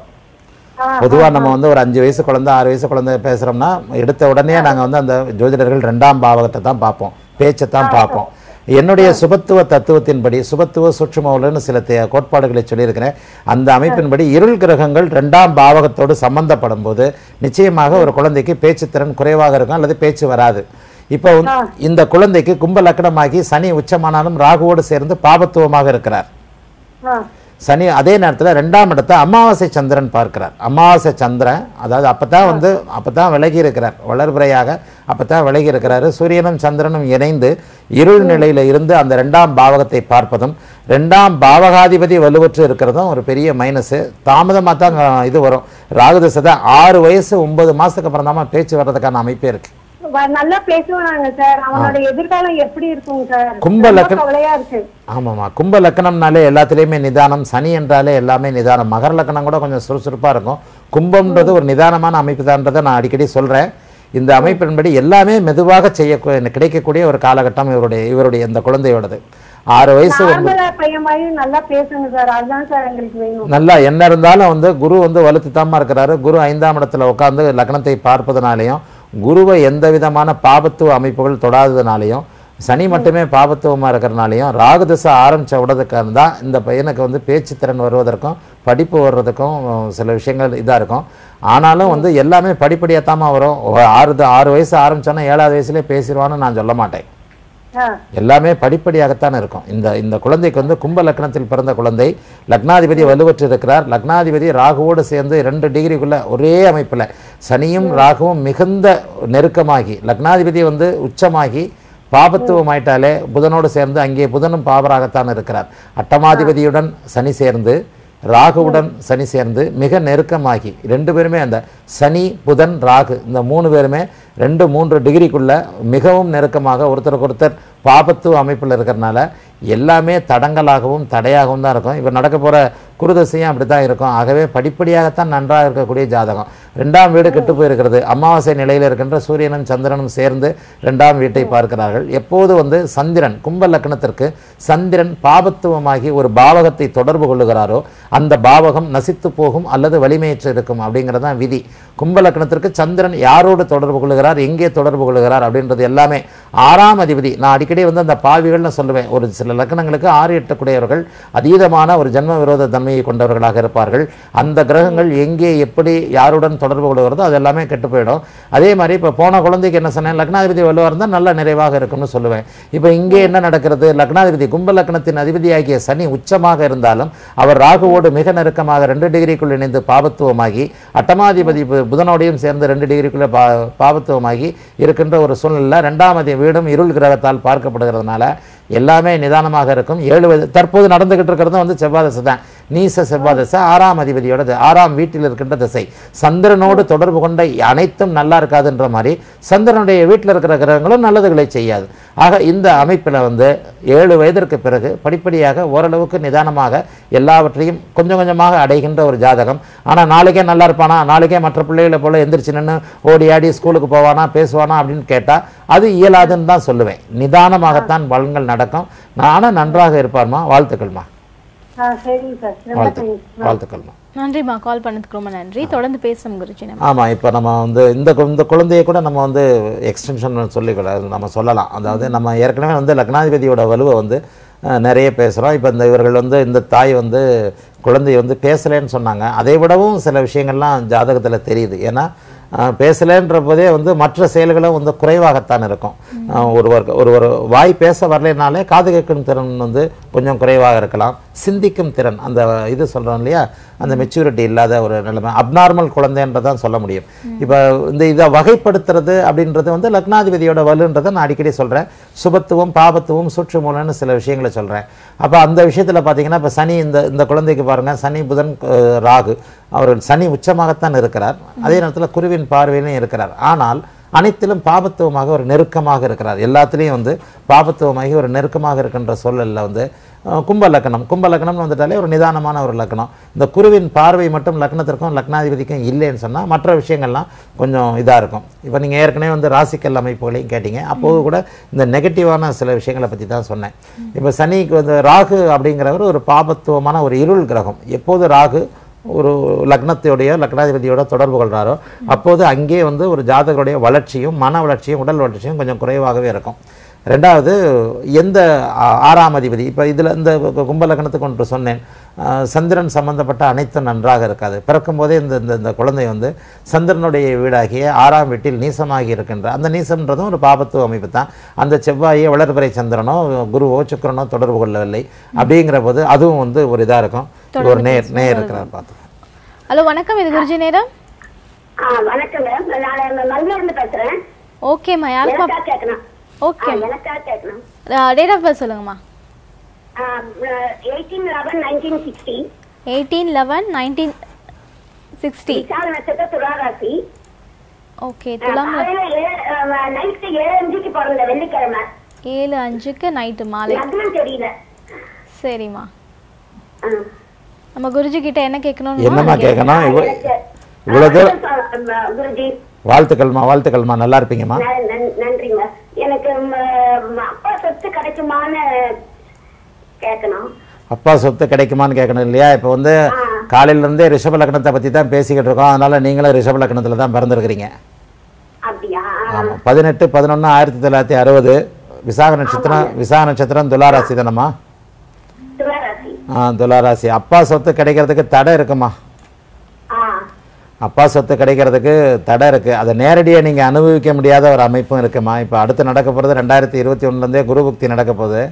பொதுவாக நம்ம வந்து ஒரு அஞ்சு வயசு குழந்தை ஆறு வயசு குழந்தை பேசுகிறோம்னா எடுத்த உடனே நாங்கள் வந்து அந்த ஜோதிடர்கள் ரெண்டாம் பாவகத்தை தான் பார்ப்போம் பேச்சை தான் பார்ப்போம் என்னுடைய சுபத்துவ தத்துவத்தின்படி சுபத்துவ சூட்சுமவுலன்னு சில தே- கோட்பாடுகளை சொல்லியிருக்கிறேன் அந்த அமைப்பின்படி இருள் கிரகங்கள் ரெண்டாம் பாவகத்தோடு சம்பந்தப்படும் போது நிச்சயமாக ஒரு குழந்தைக்கு பேச்சுத்திறன் குறைவாக இருக்கும் அல்லது பேச்சு வராது இப்போ இந்த குழந்தைக்கு கும்ப லக்னமாகி சனி உச்சமானாலும் ராகுவோடு சேர்ந்து பாபத்துவமாக இருக்கிறார் ஆ, சனி அதே நேரத்தில் ரெண்டாம் இடத்தை அமாவாசை சந்திரன் பார்க்கிறார் அமாவாசை சந்திரன் அதாவது அப்பதான் வந்து அப்பதான் விலகி இருக்கிறார் வளர்பிறையாக அப்பதான் விலகி இருக்கிறாரு சூரியனும் சந்திரனும் இணைந்து இருள் நிலையில இருந்து அந்த ரெண்டாம் பாவகத்தை பார்ப்பதும் ரெண்டாம் பாவகாதிபதி வலுவற்று இருக்கிறதும் ஒரு பெரிய மைனஸ் தாமதமாக தான் அஹ், இது வரும் ராகுதசை தான் ஆறு வயசு ஒன்பது மாசத்துக்கு அப்புறம் தான் பேச்சு வர்றதுக்கான அமைப்பே இருக்கு வ- நல்லா பேசுவானாங்க சார் அவனோட எதிர்காலம் எப்படி இருக்குங்க சார் கும்ப ரொம்ப லக்ன- கவலையா இருக்கு ஆமாம்மா கும்ப லக்கணம்னாலே எல்லாத்துலேயுமே நிதானம் சனி என்றாலே எல்லாமே நிதானம் மகர லக்கணம் கூட கொஞ்சம் சுறுசுறுப்பாக இருக்கும் கும்பம்ன்றது ஒரு நிதானமான அமைப்பு தான்றதை நான் அடிக்கடி சொல்கிறேன் இந்த அமைப்பின்படி எல்லாமே மெதுவாக செய்ய கிடைக்கக்கூடிய ஒரு காலகட்டம் இவருடைய இவருடைய இந்த குழந்தையோடது ஆறு வயசு ஒன்பது நார்மலா பையன் மாதிரி நல்லா பேசுங்க சார் அதுதான் சார் எங்களுக்கு வேணும் நல்லா என்ன இருந்தாலும் வந்து குரு வந்து வலுத்துத்தாம இருக்கிறாரு குரு ஐந்தாம் இடத்துல உட்கார்ந்து லக்னத்தை பார்ப்பதனாலையும் குருவை எந்த விதமான பாபத்துவ அமைப்புகள் தொடாததுனாலையும் சனி மட்டுமே பாபத்துவமாக இருக்கிறனாலையும் ராகு திசை ஆரம்பித்த உடதுக்காக தான் இந்த பையனுக்கு வந்து பேச்சு திறன் வருவதற்கும் படிப்பு வர்றதுக்கும் உம், சில விஷயங்கள் இதாக இருக்கும் ஆனாலும் வந்து எல்லாமே படிப்படியாக வரும் ஒரு ஆறு ஆறு வயசு ஆரம்பிச்சோன்னா ஏழாவது வயசுலேயே பேசிடுவான்னு நான் சொல்ல மாட்டேன் ஆ, எல்லாமே படிப்படியாகத்தான் இருக்கும் இந்த இந்த குழந்தைக்கு வந்து கும்ப லக்னத்தில் பிறந்த குழந்தை லக்னாதிபதி வலுவற்று இருக்கிறார் லக்னாதிபதி ராகுவோடு சேர்ந்து ரெண்டு டிகிரிக்குள்ள ஒரே அமைப்பில் சனியும் ராகுவும் மிகுந்த நெருக்கமாகி லக்னாதிபதி வந்து உச்சமாகி பாபத்துவம் ஆயிட்டாலே புதனோடு சேர்ந்து அங்கே புதனும் பாபராகத்தான் இருக்கிறார் அட்டமாதிபதியுடன் சனி சேர்ந்து ராகுவுடன் சனி சேர்ந்து மிக நெருக்கமாகி ரெண்டு பேருமே அந்த சனி புதன் ராகு இந்த மூணு பேருமே ரெண்டு மூன்று டிகிரிக்குள்ள மிகவும் நெருக்கமாக ஒருத்தருக்கு ஒருத்தர் பாபத்துவ அமைப்பில் இருக்கிறனால எல்லாமே தடங்கலாகவும் தடையாகவும் தான் இருக்கும் இப்போ நடக்க போகிற குருதசையும் அப்படி தான் இருக்கும் ஆகவே படிப்படியாகத்தான் நன்றாக இருக்கக்கூடிய ஜாதகம் ரெண்டாம் வீடு கெட்டு போயிருக்கிறது அமாவாசை நிலையில் இருக்கின்ற சூரியனும் சந்திரனும் சேர்ந்து ரெண்டாம் வீட்டை பார்க்கிறார்கள் எப்போது வந்து சந்திரன் கும்ப லக்னத்திற்கு சந்திரன் பாபத்துவமாகி ஒரு பாவகத்தை தொடர்பு கொள்ளுகிறாரோ அந்த பாவகம் நசித்து போகும் அல்லது வலிமையற்று இருக்கும் அப்படிங்கிறது தான் விதி கும்ப லக்னத்திற்கு சந்திரன் யாரோடு தொடர்பு கொள்ளுகிறார் எங்கே தொடர்பு கொள்ளுகிறார் அப்படின்றது எல்லாமே ஆறாம் அதிபதி நான் அடிக்கடி வந்து அந்த பாவிகள்னு சொல்லுவேன் ஒரு சில லக்னங்களுக்கு ஆறு எட்டக்கூடியவர்கள் அதீதமான ஒரு ஜென்ம விரோத தன்மையை கொண்டவர்களாக இருப்பார்கள் அந்த கிரகங்கள் எங்கே எப்படி யாருடன் தொடர்பு கொள்கிறதோ அது எல்லாமே கெட்டு போயிடும் அதே மாதிரி இப்போ போன குழந்தைக்கு என்ன சொன்னேன் லக்னாதிபதி வலுவாக இருந்தால் நல்ல நிறைவாக இருக்கும்னு சொல்லுவேன் இப்போ இங்கே என்ன நடக்கிறது லக்னாதிபதி கும்ப லக்னத்தின் அதிபதியாகிய சனி உச்சமாக இருந்தாலும் அவர் ராகுவோடு மிக நெருக்கமாக ரெண்டு டிகிரிக்குள் இணைந்து பாபத்துவமாகி அட்டமாதிபதி பு- புதனோடையும் சேர்ந்து ரெண்டு டிகிரிக்குள்ளே பா பாபத்துவமாகி இருக்கின்ற ஒரு சூழ்நிலை ரெண்டாமதி வீடும் இருள் கிரகத்தால் பார்க்கப்படுகிறதுனால எல்லாமே நிதானமாக இருக்கும் ஏழு வயது தற்போது நடந்துகிட்டு இருக்கிறதும் வந்து செவ்வாய் தசை தான் நீச செவ்வாய் தசை ஆறாம் அதிபதியோட தி- ஆறாம் வீட்டில் இருக்கின்ற திசை சந்திரனோடு தொடர்பு கொண்ட அனைத்தும் நல்லா இருக்காதுன்ற மாதிரி சந்திரனுடைய வீட்டில் இருக்கிற கிரகங்களும் நல்லதுகளை செய்யாது ஆக இந்த அமைப்பில் வந்து ஏழு வயதிற்கு பிறகு படிப்படியாக ஓரளவுக்கு நிதானமாக எல்லாவற்றையும் கொஞ்சம் கொஞ்சமாக அடைகின்ற ஒரு ஜாதகம் ஆனால் நாளைக்கே நல்லா இருப்பானா நாளைக்கே மற்ற பிள்ளைகளை போல எந்திரிச்சு நின்று ஓடி ஆடி ஸ்கூலுக்கு போவானா பேசுவானா அப்படின்னு கேட்டால் அது இயலாதுன்னு தான் சொல்லுவேன் நிதானமாகத்தான் பலன்கள் நடக்கும் நானும் நன்றாக இருப்பார்மா வாழ்த்துக்கள்மா ஆ, சரிங்க சார் ரொம்ப வாழ்த்து தேங்க்ஸ் வாழ்த்துக்கள்மா நன்றிம்மா கால் பண்ணதுக்கு ரொம்ப நன்றி தொடர்ந்து பேசும் குருஜி நம்ம ஆமாம் இப்போ நம்ம வந்து இந்த கு- இந்த குழந்தையை கூட நம்ம வந்து எக்ஸ்டென்ஷன் சொல்லி கூட நம்ம சொல்லலாம் அதாவது நம்ம ஏற்கனவே வந்து லக்னாதிபதியோட வலுவை வந்து அஹ், நிறைய பேசுகிறோம் இப்போ இந்த இவர்கள் வந்து இந்த தாய் வந்து குழந்தை வந்து பேசலைன்னு சொன்னாங்க அதை விடவும் சில விஷயங்கள்லாம் ஜாதகத்தில் தெரியுது ஏன்னா அஹ், பேசலைன்ற போதே வந்து மற்ற செயல்களும் வந்து குறைவாகத்தான் இருக்கும் அஹ், ஒருவர் ஒருவர் வாய் பேச வரலைனாலே காது கேட்கும் திறன் வந்து கொஞ்சம் குறைவாக இருக்கலாம் சிந்திக்கும் திறன் அந்த இது சொல்கிறோம் இல்லையா அந்த மெச்சூரிட்டி இல்லாத ஒரு நிலைமை அப்நார்மல் குழந்தைன்றதான் சொல்ல முடியும் இப்போ இந்த இதை வகைப்படுத்துறது அப்படின்றது வந்து லக்னாதிபதியோட வலுன்றதை நான் அடிக்கடி சொல்கிறேன் சுபத்துவம் பாபத்துவம் சூட்சுமூலன்னு சில விஷயங்களை சொல்கிறேன் அப்போ அந்த விஷயத்தில் பார்த்தீங்கன்னா இப்போ சனி இந்த இந்த குழந்தைக்கு பாருங்கள் சனி புதன் அஹ், ராகு அவர் சனி உச்சமாகத்தான் இருக்கிறார் அதே நேரத்தில் குருவின் பார்வையிலும் இருக்கிறார் ஆனால் அனைத்திலும் பாபத்துவமாக ஒரு நெருக்கமாக இருக்கிறார் எல்லாத்துலேயும் வந்து பாபத்துவமாகி ஒரு நெருக்கமாக இருக்கின்ற சூழலில் வந்து அஹ், கும்ப லக்னம் கும்ப லக்னம்னு வந்துட்டாலே ஒரு நிதானமான ஒரு லக்னம் இந்த குருவின் பார்வை மட்டும் லக்னத்திற்கும் லக்னாதிபதிக்கும் இல்லைன்னு சொன்னால் மற்ற விஷயங்கள்லாம் கொஞ்சம் இதாக இருக்கும் இப்போ நீங்கள் ஏற்கனவே வந்து ராசிக்கல் அமைப்புகளையும் கேட்டீங்க அப்போது கூட இந்த நெகட்டிவான சில விஷயங்களை பற்றி தான் சொன்னேன் இப்போ சனிக்கு வந்து ராகு அப்படிங்கிறவர் ஒரு பாபத்துவமான ஒரு இருள் கிரகம் எப்போது ராகு ஒரு லக்னத்தையோடைய லக்னாதிபதியோட தொடர்பு கொள்கிறாரோ அப்போது அங்கே வந்து ஒரு ஜாதகருடைய வளர்ச்சியும் மன வளர்ச்சியும் உடல் வளர்ச்சியும் கொஞ்சம் குறைவாகவே இருக்கும் ரெண்டாவது எந்த ஆ- ஆறாம் அதிபதி இப்போ இதில் இந்த கு- கும்ப லக்னத்துக்கு ஒன்று சொன்னேன் ஆ, சந்திரன் சம்பந்தப்பட்ட அனைத்தும் நன்றாக இருக்காது பிறக்கும் போதே இந்த இந்த இந்த குழந்தை வந்து சந்திரனுடைய வீடாகிய ஆறாம் வீட்டில் நீசமாகி இருக்கின்ற அந்த நீசம்ன்றதும் ஒரு பாபத்துவ அமைப்பு தான் அந்த செவ்வாயை வளர்பிறை சந்திரனோ குருவோ சுக்கிரனோ தொடர்பு கொள்ளவில்லை அப்படிங்கிற போது அதுவும் வந்து ஒரு இதாக இருக்கும் ஒரு நேர் நேர் இருக்கிறார் பார்த்து ஹலோ வணக்கம் இது குருஜி நேரம் ஆ வணக்கங்க நான் மல்லியிலிருந்து பேசுறேன் ஓகேம்மா யாருப்பா எனக்கா கேட்கணும் ஓகே எனக்கா கேட்கணும் டேட் ஆஃப் பர்த் சொல்லுங்கம்மா eighteen eleven nineteen sixty eighteen eleven nineteen sixty விசால நட்சத்திர துளாராசி ஓகே துலாம் நைட்டு ஏழு அஞ்சுக்கு பிறந்த வெள்ளிக்கிழமை ஏழு அஞ்சுக்கு நைட்டு மாலை லக்னம் தெரியல சரிம்மா ஆ. நம்ம குருஜி கிட்ட என்ன கேட்கணும் என்னம்மா கேட்கணும் இவ்வளோ எனக்கு இவ்வளோ தூரம் வணக்கம் சொ- குருஜி வாழ்த்துக்கள்மா வாழ்த்துக்கள்மா நல்லா இருப்பீங்கம்மா ந- நன்- நன்றிங்க எனக்கு ம, ம, அப்பா சொத்து கிடைக்குமான்னு கேட்கணும் அப்பா சொத்து கிடைக்குமான்னு கேட்கணும் இல்லையா இப்போ வந்து காலையில இருந்தே ரிஷப லக்னத்தை பற்றி தான் பேசிக்கிட்டு இருக்கோம் அதனால நீங்களும் ரிஷப லக்னத்தில் தான் பிறந்திருக்கிறீங்க அப்படியா ஆமாம் பதினெட்டு பதினொன்று ஆயிரத்தி தொள்ளாயிரத்தி அறுபது விசாக நட்சத்திரம் விசாக நட்சத்திரம் துளாராசி தானம்மா துளாராசி ஆ துளாராசி அப்பா சொத்து கிடைக்கிறதுக்கு தடை இருக்குமா ஆ அப்பா சொத்து கிடைக்கிறதுக்கு தடை இருக்குது அதை நேரடியாக நீங்கள் அனுபவிக்க முடியாத ஒரு அமைப்பும் இருக்குமா இப்போ அடுத்து நடக்க போகிறது ரெண்டாயிரத்தி இருபத்தி ஒன்றுலேருந்தே குரு புக்தி நடக்க போகுது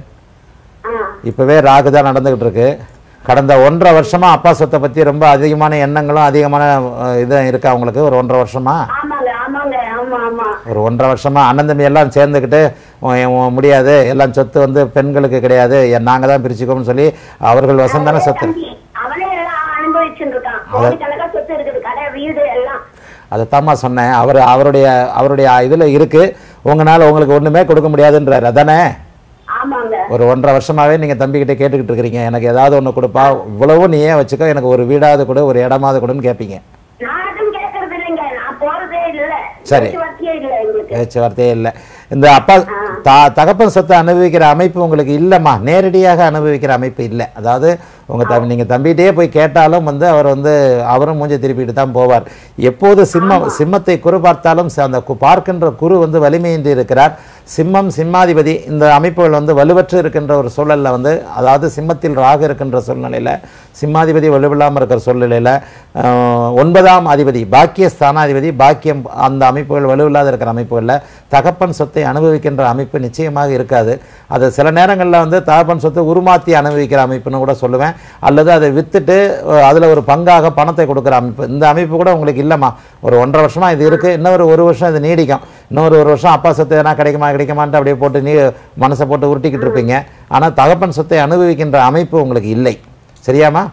ஆ இப்போவே ராகு தான் நடந்துக்கிட்டு இருக்கு கடந்த ஒன்றரை வருஷமா அப்பா சொத்தை பற்றி ரொம்ப அதிகமான எண்ணங்களும் அதிகமான அஹ், இதுவும் இருக்கா உங்களுக்கு ஒரு ஒன்றரை வருஷமா ஆமாங்க ஆமாங்க ஆமா ஆமா ஒரு ஒன்றரை வருஷமா அண்ணன் தம்பி எல்லாம் சேர்ந்துக்கிட்டு உன் உன் முடியாது எல்லாம் சொத்து வந்து பெண்களுக்கு கிடையாது நாங்கள் தான் பிரிச்சுக்கோம்னு சொல்லி அவர்கள் வசந்தான சொத்து தம்பி, அவனே எல்லாம் அனுபவிச்சுட்டு இருக்கான் கோடிக்கணக்கா சொத்து இருக்குது கடை வீடு எல்லாம் அதைத்தாம்மா சொன்னேன் அவர் அவருடைய அவருடைய இதில் இருக்குது உங்களால் உங்களுக்கு ஒன்றுமே கொடுக்க முடியாதுன்றார் அதானே ஆமாங்க ஒரு ஒன்றரை வருஷமாவே நீங்கள் தம்பிக்கிட்ட கேட்டுக்கிட்டு இருக்கிறீங்க எனக்கு ஏதாவது ஒன்று கொடுப்பா இவ்வளவும் நீ ஏன் வச்சுக்கோ எனக்கு ஒரு வீடாவது கொடு ஒரு இடமாவது கொடுன்னு கேட்பீங்க நான் அதுவும் கேட்கறது இல்லைங்க நான் போறதே இல்ல சரி. பேச்சுவார்த்தையே இல்ல எங்களுக்கு பேச்சுவார்த்தையே இல்லை இந்த அப்பா தா தகப்பன் சொத்தை அனுபவிக்கிற அமைப்பு உங்களுக்கு இல்லைம்மா நேரடியாக அனுபவிக்கிற அமைப்பு இல்லை அதாவது உங்கள் தம்பி நீங்கள் தம்பிகிட்டே போய் கேட்டாலும் வந்து அவர் வந்து அவரும் மூஞ்ச திருப்பிட்டு தான் போவார் எப்போது சிம்மம் சிம்மத்தை குரு பார்த்தாலும் ச- அந்த கு- பார்க்கின்ற குரு வந்து வலிமையின்றி இருக்கிறார் சிம்மம் சிம்மாதிபதி இந்த அமைப்புகள் வந்து வலுவற்று இருக்கின்ற ஒரு சூழலில் வந்து அதாவது சிம்மத்தில் ராகு இருக்கின்ற சூழ்நிலையில் சிம்மாதிபதி வலுவில்லாமல் இருக்கிற சூழ்நிலையில் ஒன்பதாம் அதிபதி பாக்கிய ஸ்தானாதிபதி பாக்கியம் அந்த அமைப்புகள் வலுவில்லாத இருக்கிற அமைப்புகளில் தகப்பன் சொத்தை அனுபவிக்கின்ற அமைப்பு நிச்சயமாக இருக்காது அது சில நேரங்களில் வந்து தகப்பன் சொத்தை உருமாற்றி அனுபவிக்கிற அமைப்புன்னு கூட சொல்லுவேன் அல்லது அதை வித்துட்டு அதில் ஒரு பங்காக பணத்தை கொடுக்குற அமைப்பு இந்த அமைப்பு கூட உங்களுக்கு இல்லைம்மா ஒரு ஒன்றரை வருஷமா இது இருக்குது இன்னொரு ஒரு வருஷம் இது நீடிக்கும் இன்னொரு ஒரு வருஷம் அப்பா சொத்து எதனா கிடைக்குமா கிடைக்குமான்ட்டு அப்படியே போட்டு நீ மனசை போட்டு உருட்டிக்கிட்டு இருப்பீங்க ஆனால் தகப்பன் சொத்தை அனுபவிக்கின்ற அமைப்பு உங்களுக்கு இல்லை சரியாம்மா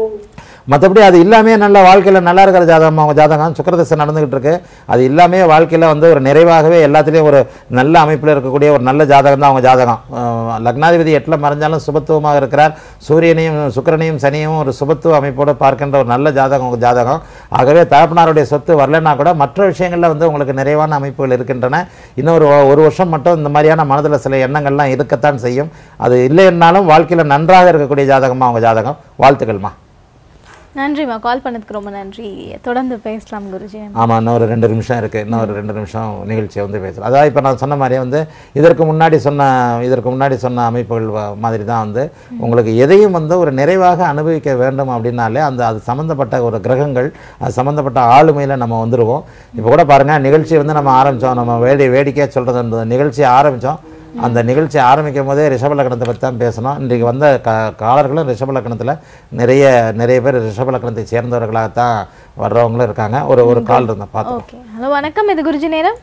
மற்றபடி அது இல்லாமே நல்ல வாழ்க்கையில் நல்லா இருக்கிற ஜாதகம் அவங்க ஜாதகம் சுக்கரதசை நடந்துகிட்டு இருக்கு அது இல்லாமே வாழ்க்கையில் வந்து ஒரு நிறைவாகவே எல்லாத்துலேயும் ஒரு நல்ல அமைப்பில் இருக்கக்கூடிய ஒரு நல்ல ஜாதகம் தான் அவங்க ஜாதகம் அஹ் லக்னாதிபதி எட்டில் மறைஞ்சாலும் சுபத்துவமாக இருக்கிறார் சூரியனையும் சுக்கிரனையும் சனியும் ஒரு சுபத்துவ அமைப்போடு பார்க்கின்ற ஒரு நல்ல ஜாதகம் உங்கள் ஜாதகம் ஆகவே தகப்பனாருடைய சொத்து வரலைன்னா கூட மற்ற விஷயங்களில் வந்து உங்களுக்கு நிறைவான அமைப்புகள் இருக்கின்றன இன்னொரு ஒ- ஒரு வருஷம் மட்டும் இந்த மாதிரியான மனதில் சில எண்ணங்கள்லாம் இருக்கத்தான் செய்யும் அது இல்லைன்னாலும் வாழ்க்கையில் நன்றாக இருக்கக்கூடிய ஜாதகமாக அவங்க ஜாதகம் வாழ்த்துக்கள்மா நன்றிம்மா கால் பண்ணதுக்கு ரொம்ப நன்றி தொடர்ந்து பேசலாம் குருஜி ஆமாம் இன்னும் ஒரு ரெண்டு நிமிஷம் இருக்குது இன்னும் ஒரு ரெண்டு நிமிஷம் நிகழ்ச்சியை வந்து பேசலாம் அதாவது இப்போ நான் சொன்ன மாதிரியே வந்து இதற்கு முன்னாடி சொன்ன இதற்கு முன்னாடி சொன்ன அமைப்புகள் வ- மாதிரி தான் வந்து உங்களுக்கு எதையும் வந்து ஒரு நிறைவாக அனுபவிக்க வேண்டும் அப்படின்னாலே அந்த அது சம்மந்தப்பட்ட ஒரு கிரகங்கள் அது சம்மந்தப்பட்ட ஆளுமையில் நம்ம வந்துடுவோம் இப்போ கூட பாருங்கள் நிகழ்ச்சி வந்து நம்ம ஆரம்பித்தோம் நம்ம வேடி வேடிக்கையாக சொல்கிறது அந்த நிகழ்ச்சியை ஆரம்பித்தோம் அந்த நிகழ்ச்சி ஆரம்பிக்கும் போதே ரிஷப லக்னத்தை பற்றி தான் பேசணும் இன்றைக்கு வந்த க காலர்களும் ரிஷப லக்னத்தில் நிறைய நிறைய பேர் ரிஷப லக்னத்தை சேர்ந்தவர்களாகத்தான் வர்றவங்களும் இருக்காங்க ஒரு ஒரு கால் இருந்தேன் பார்த்தோம் ஓகே ஹலோ வணக்கம் இது குருஜி நேரம்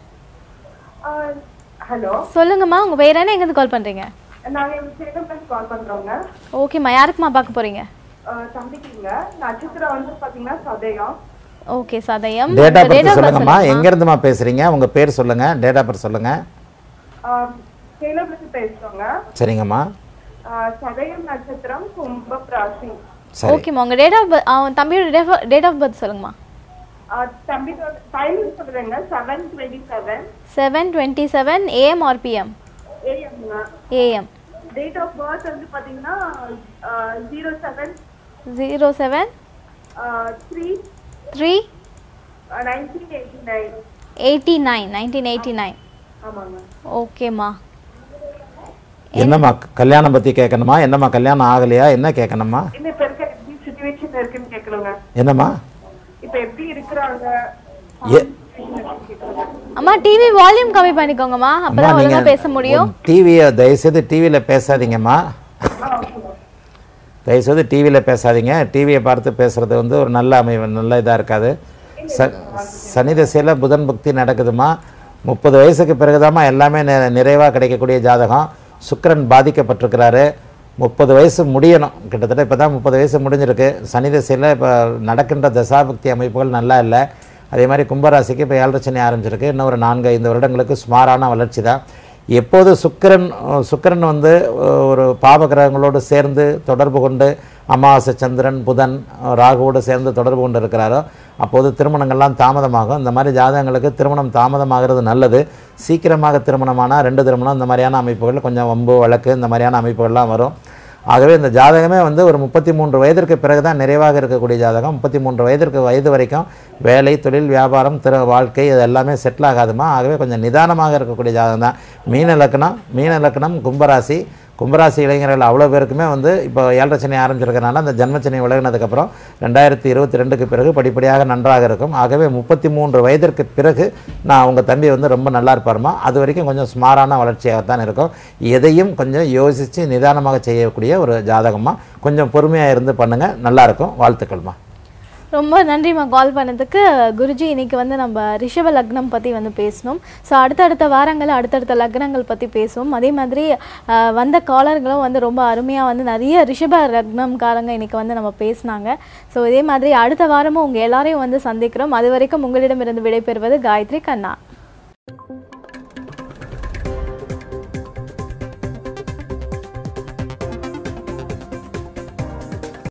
ஹலோ சொல்லுங்கம்மா உங்க பேர் என்ன எங்கேருந்து கால் பண்றீங்க நாங்க இங்க சேலம் பிளஸ் கால் பண்றோங்க ஓகேம்மா யாருக்குமா பார்க்க போறீங்க அஹ் தம்பிக்குங்க நட்சத்திரம் வந்து பாத்தீங்கன்னா சதயம் ஓகே சதயம் date of date birth of birth சொல்லுங்கம்மா சொல்லுங்கம்மா. எங்கேருந்துமா பேசுகிறீங்க உங்கள் பேர் சொல்லுங்கள் டேட் ஆஃப் பர்த் சொல்லுங்கள் அஹ் சேலம் பிளஸ் பேசுறோங்க சரிங்கம்மா அஹ் சதயம் நட்சத்திரம் கும்பம் ராசி சரி ஓகேம்மா உங்க டேட் ஆஃப் அவன் தம்பியோட டேட் ஆஃப் பர்த் சொல்லுங்கம்மா அஹ் தம்பியோட டைமிங் சொல்றேங்க seven twenty seven seven twenty seven AM or PM ஏஎம்ங்க ஏஎம் டேட் ஆஃப் பர்த் வந்து பாத்தீங்கன்னா zero seven zero seven three three nineteen eighty nine eighty nine nineteen eighty nine ஆமாங்க ஓகேம்மா என்னம்மா கல்யாணம் பற்றி கேட்கணுமா என்னம்மா கல்யாணம் ஆகலையா என்ன கேட்கணுமா இந்த இப்ப இருக்க எப்படி சுச்சுவேஷன் இருக்குன்னு கேட்கணுங்க என்னம்மா இப்ப எப்படி இருக்கிறாங்க ஏ அம்மா டிவி வால்யூம் கம்மி பண்ணிக்கோங்கம்மா அப்பதான் ஒழுங்கா பேச முடியும் டிவியை தயவுசெய்து டிவியில் பேசாதீங்கம்மா தயவுசெய்து டிவியில் பேசாதீங்க டிவியை பார்த்து பேசுகிறது வந்து ஒரு நல்ல அமைவு நல்ல இதாக இருக்காது ச சனி திசையில் புதன் புக்தி நடக்குதுமா முப்பது வயசுக்கு பிறகுதாம்மா எல்லாமே நி நிறைவாக கிடைக்கக்கூடிய ஜாதகம் சுக்கிரன் பாதிக்கப்பட்டிருக்கிறாரு முப்பது வயசு முடியணும் கிட்டத்தட்ட இப்போ தான் முப்பது வயசு முடிஞ்சிருக்கு சனி திசையில் இப்போ நடக்கின்ற தசாபக்தி அமைப்புகள் நல்லா இல்லை அதே மாதிரி கும்பராசிக்கு இப்போ ஏழரை சனி ஆரம்பிச்சிருக்கு இன்னும் ஒரு நான்கு ஐந்து வருடங்களுக்கு சுமாரான வளர்ச்சி தான் எப்போது சுக்கிரன் அஹ், சுக்கிரன் வந்து அஹ், ஒரு பாப கிரகங்களோடு சேர்ந்து தொடர்பு கொண்டு அமாவாசை சந்திரன் புதன் அஹ், ராகுவோடு சேர்ந்து தொடர்பு கொண்டு இருக்கிறாரோ அப்போது திருமணங்கள்லாம் தாமதமாகும் இந்த மாதிரி ஜாதகங்களுக்கு திருமணம் தாமதமாகிறது நல்லது சீக்கிரமாக திருமணமானால் ரெண்டு திருமணம் இந்த மாதிரியான அமைப்புகள் கொஞ்சம் வம்பு வழக்கு இந்த மாதிரியான அமைப்புகள்லாம் வரும் ஆகவே இந்த ஜாதகமே வந்து ஒரு முப்பத்தி மூன்று வயதிற்கு பிறகு தான் நிறைவாக இருக்கக்கூடிய ஜாதகம் முப்பத்தி மூன்று வயதிற்கு வயது வரைக்கும் வேலை தொழில் வியாபாரம் திரு வாழ்க்கை இது எல்லாமே செட்டில் ஆகாதுமா ஆகவே கொஞ்சம் நிதானமாக இருக்கக்கூடிய ஜாதகம் தான் மீன லக்னம் மீன லக்னம் கும்பராசி கும்பராசி இளைஞர்கள் அவ்வளோ பேருக்குமே வந்து இப்போ ஏழரை சனி ஆரம்பிச்சிருக்கனால அந்த ஜன்மச்சனி விலகினதுக்கப்புறம் ரெண்டாயிரத்தி இருபத்தி ரெண்டுக்கு பிறகு படிப்படியாக நன்றாக இருக்கும் ஆகவே முப்பத்தி மூன்று வயதிற்கு பிறகு நான் உங்கள் தம்பி வந்து ரொம்ப நல்லா இருப்பாருமா அது வரைக்கும் கொஞ்சம் சுமாரான வளர்ச்சியாகத்தான் இருக்கும் எதையும் கொஞ்சம் யோசித்து நிதானமாக செய்யக்கூடிய ஒரு ஜாதகமாக கொஞ்சம் பொறுமையாக இருந்து பண்ணுங்கள் நல்லாயிருக்கும் வாழ்த்துக்கள்மா ரொம்ப நன்றிம்மா கால் பண்ணதுக்கு குருஜி இன்னைக்கு வந்து நம்ம ரிஷப லக்னம் பற்றி வந்து பேசணும் ஸோ அடுத்தடுத்த வாரங்களில் அடுத்தடுத்த லக்னங்கள் பற்றி பேசுவோம் அதே மாதிரி அஹ், வந்த காலர்களும் வந்து ரொம்ப அருமையாக வந்து நிறைய ரிஷப லக்னம்காரங்க இன்னைக்கு வந்து நம்ம பேசினாங்க ஸோ இதே மாதிரி அடுத்த வாரமும் உங்கள் எல்லாரையும் வந்து சந்திக்கிறோம் அது வரைக்கும் உங்களிடமிருந்து விடைபெறுவது காயத்ரி கண்ணா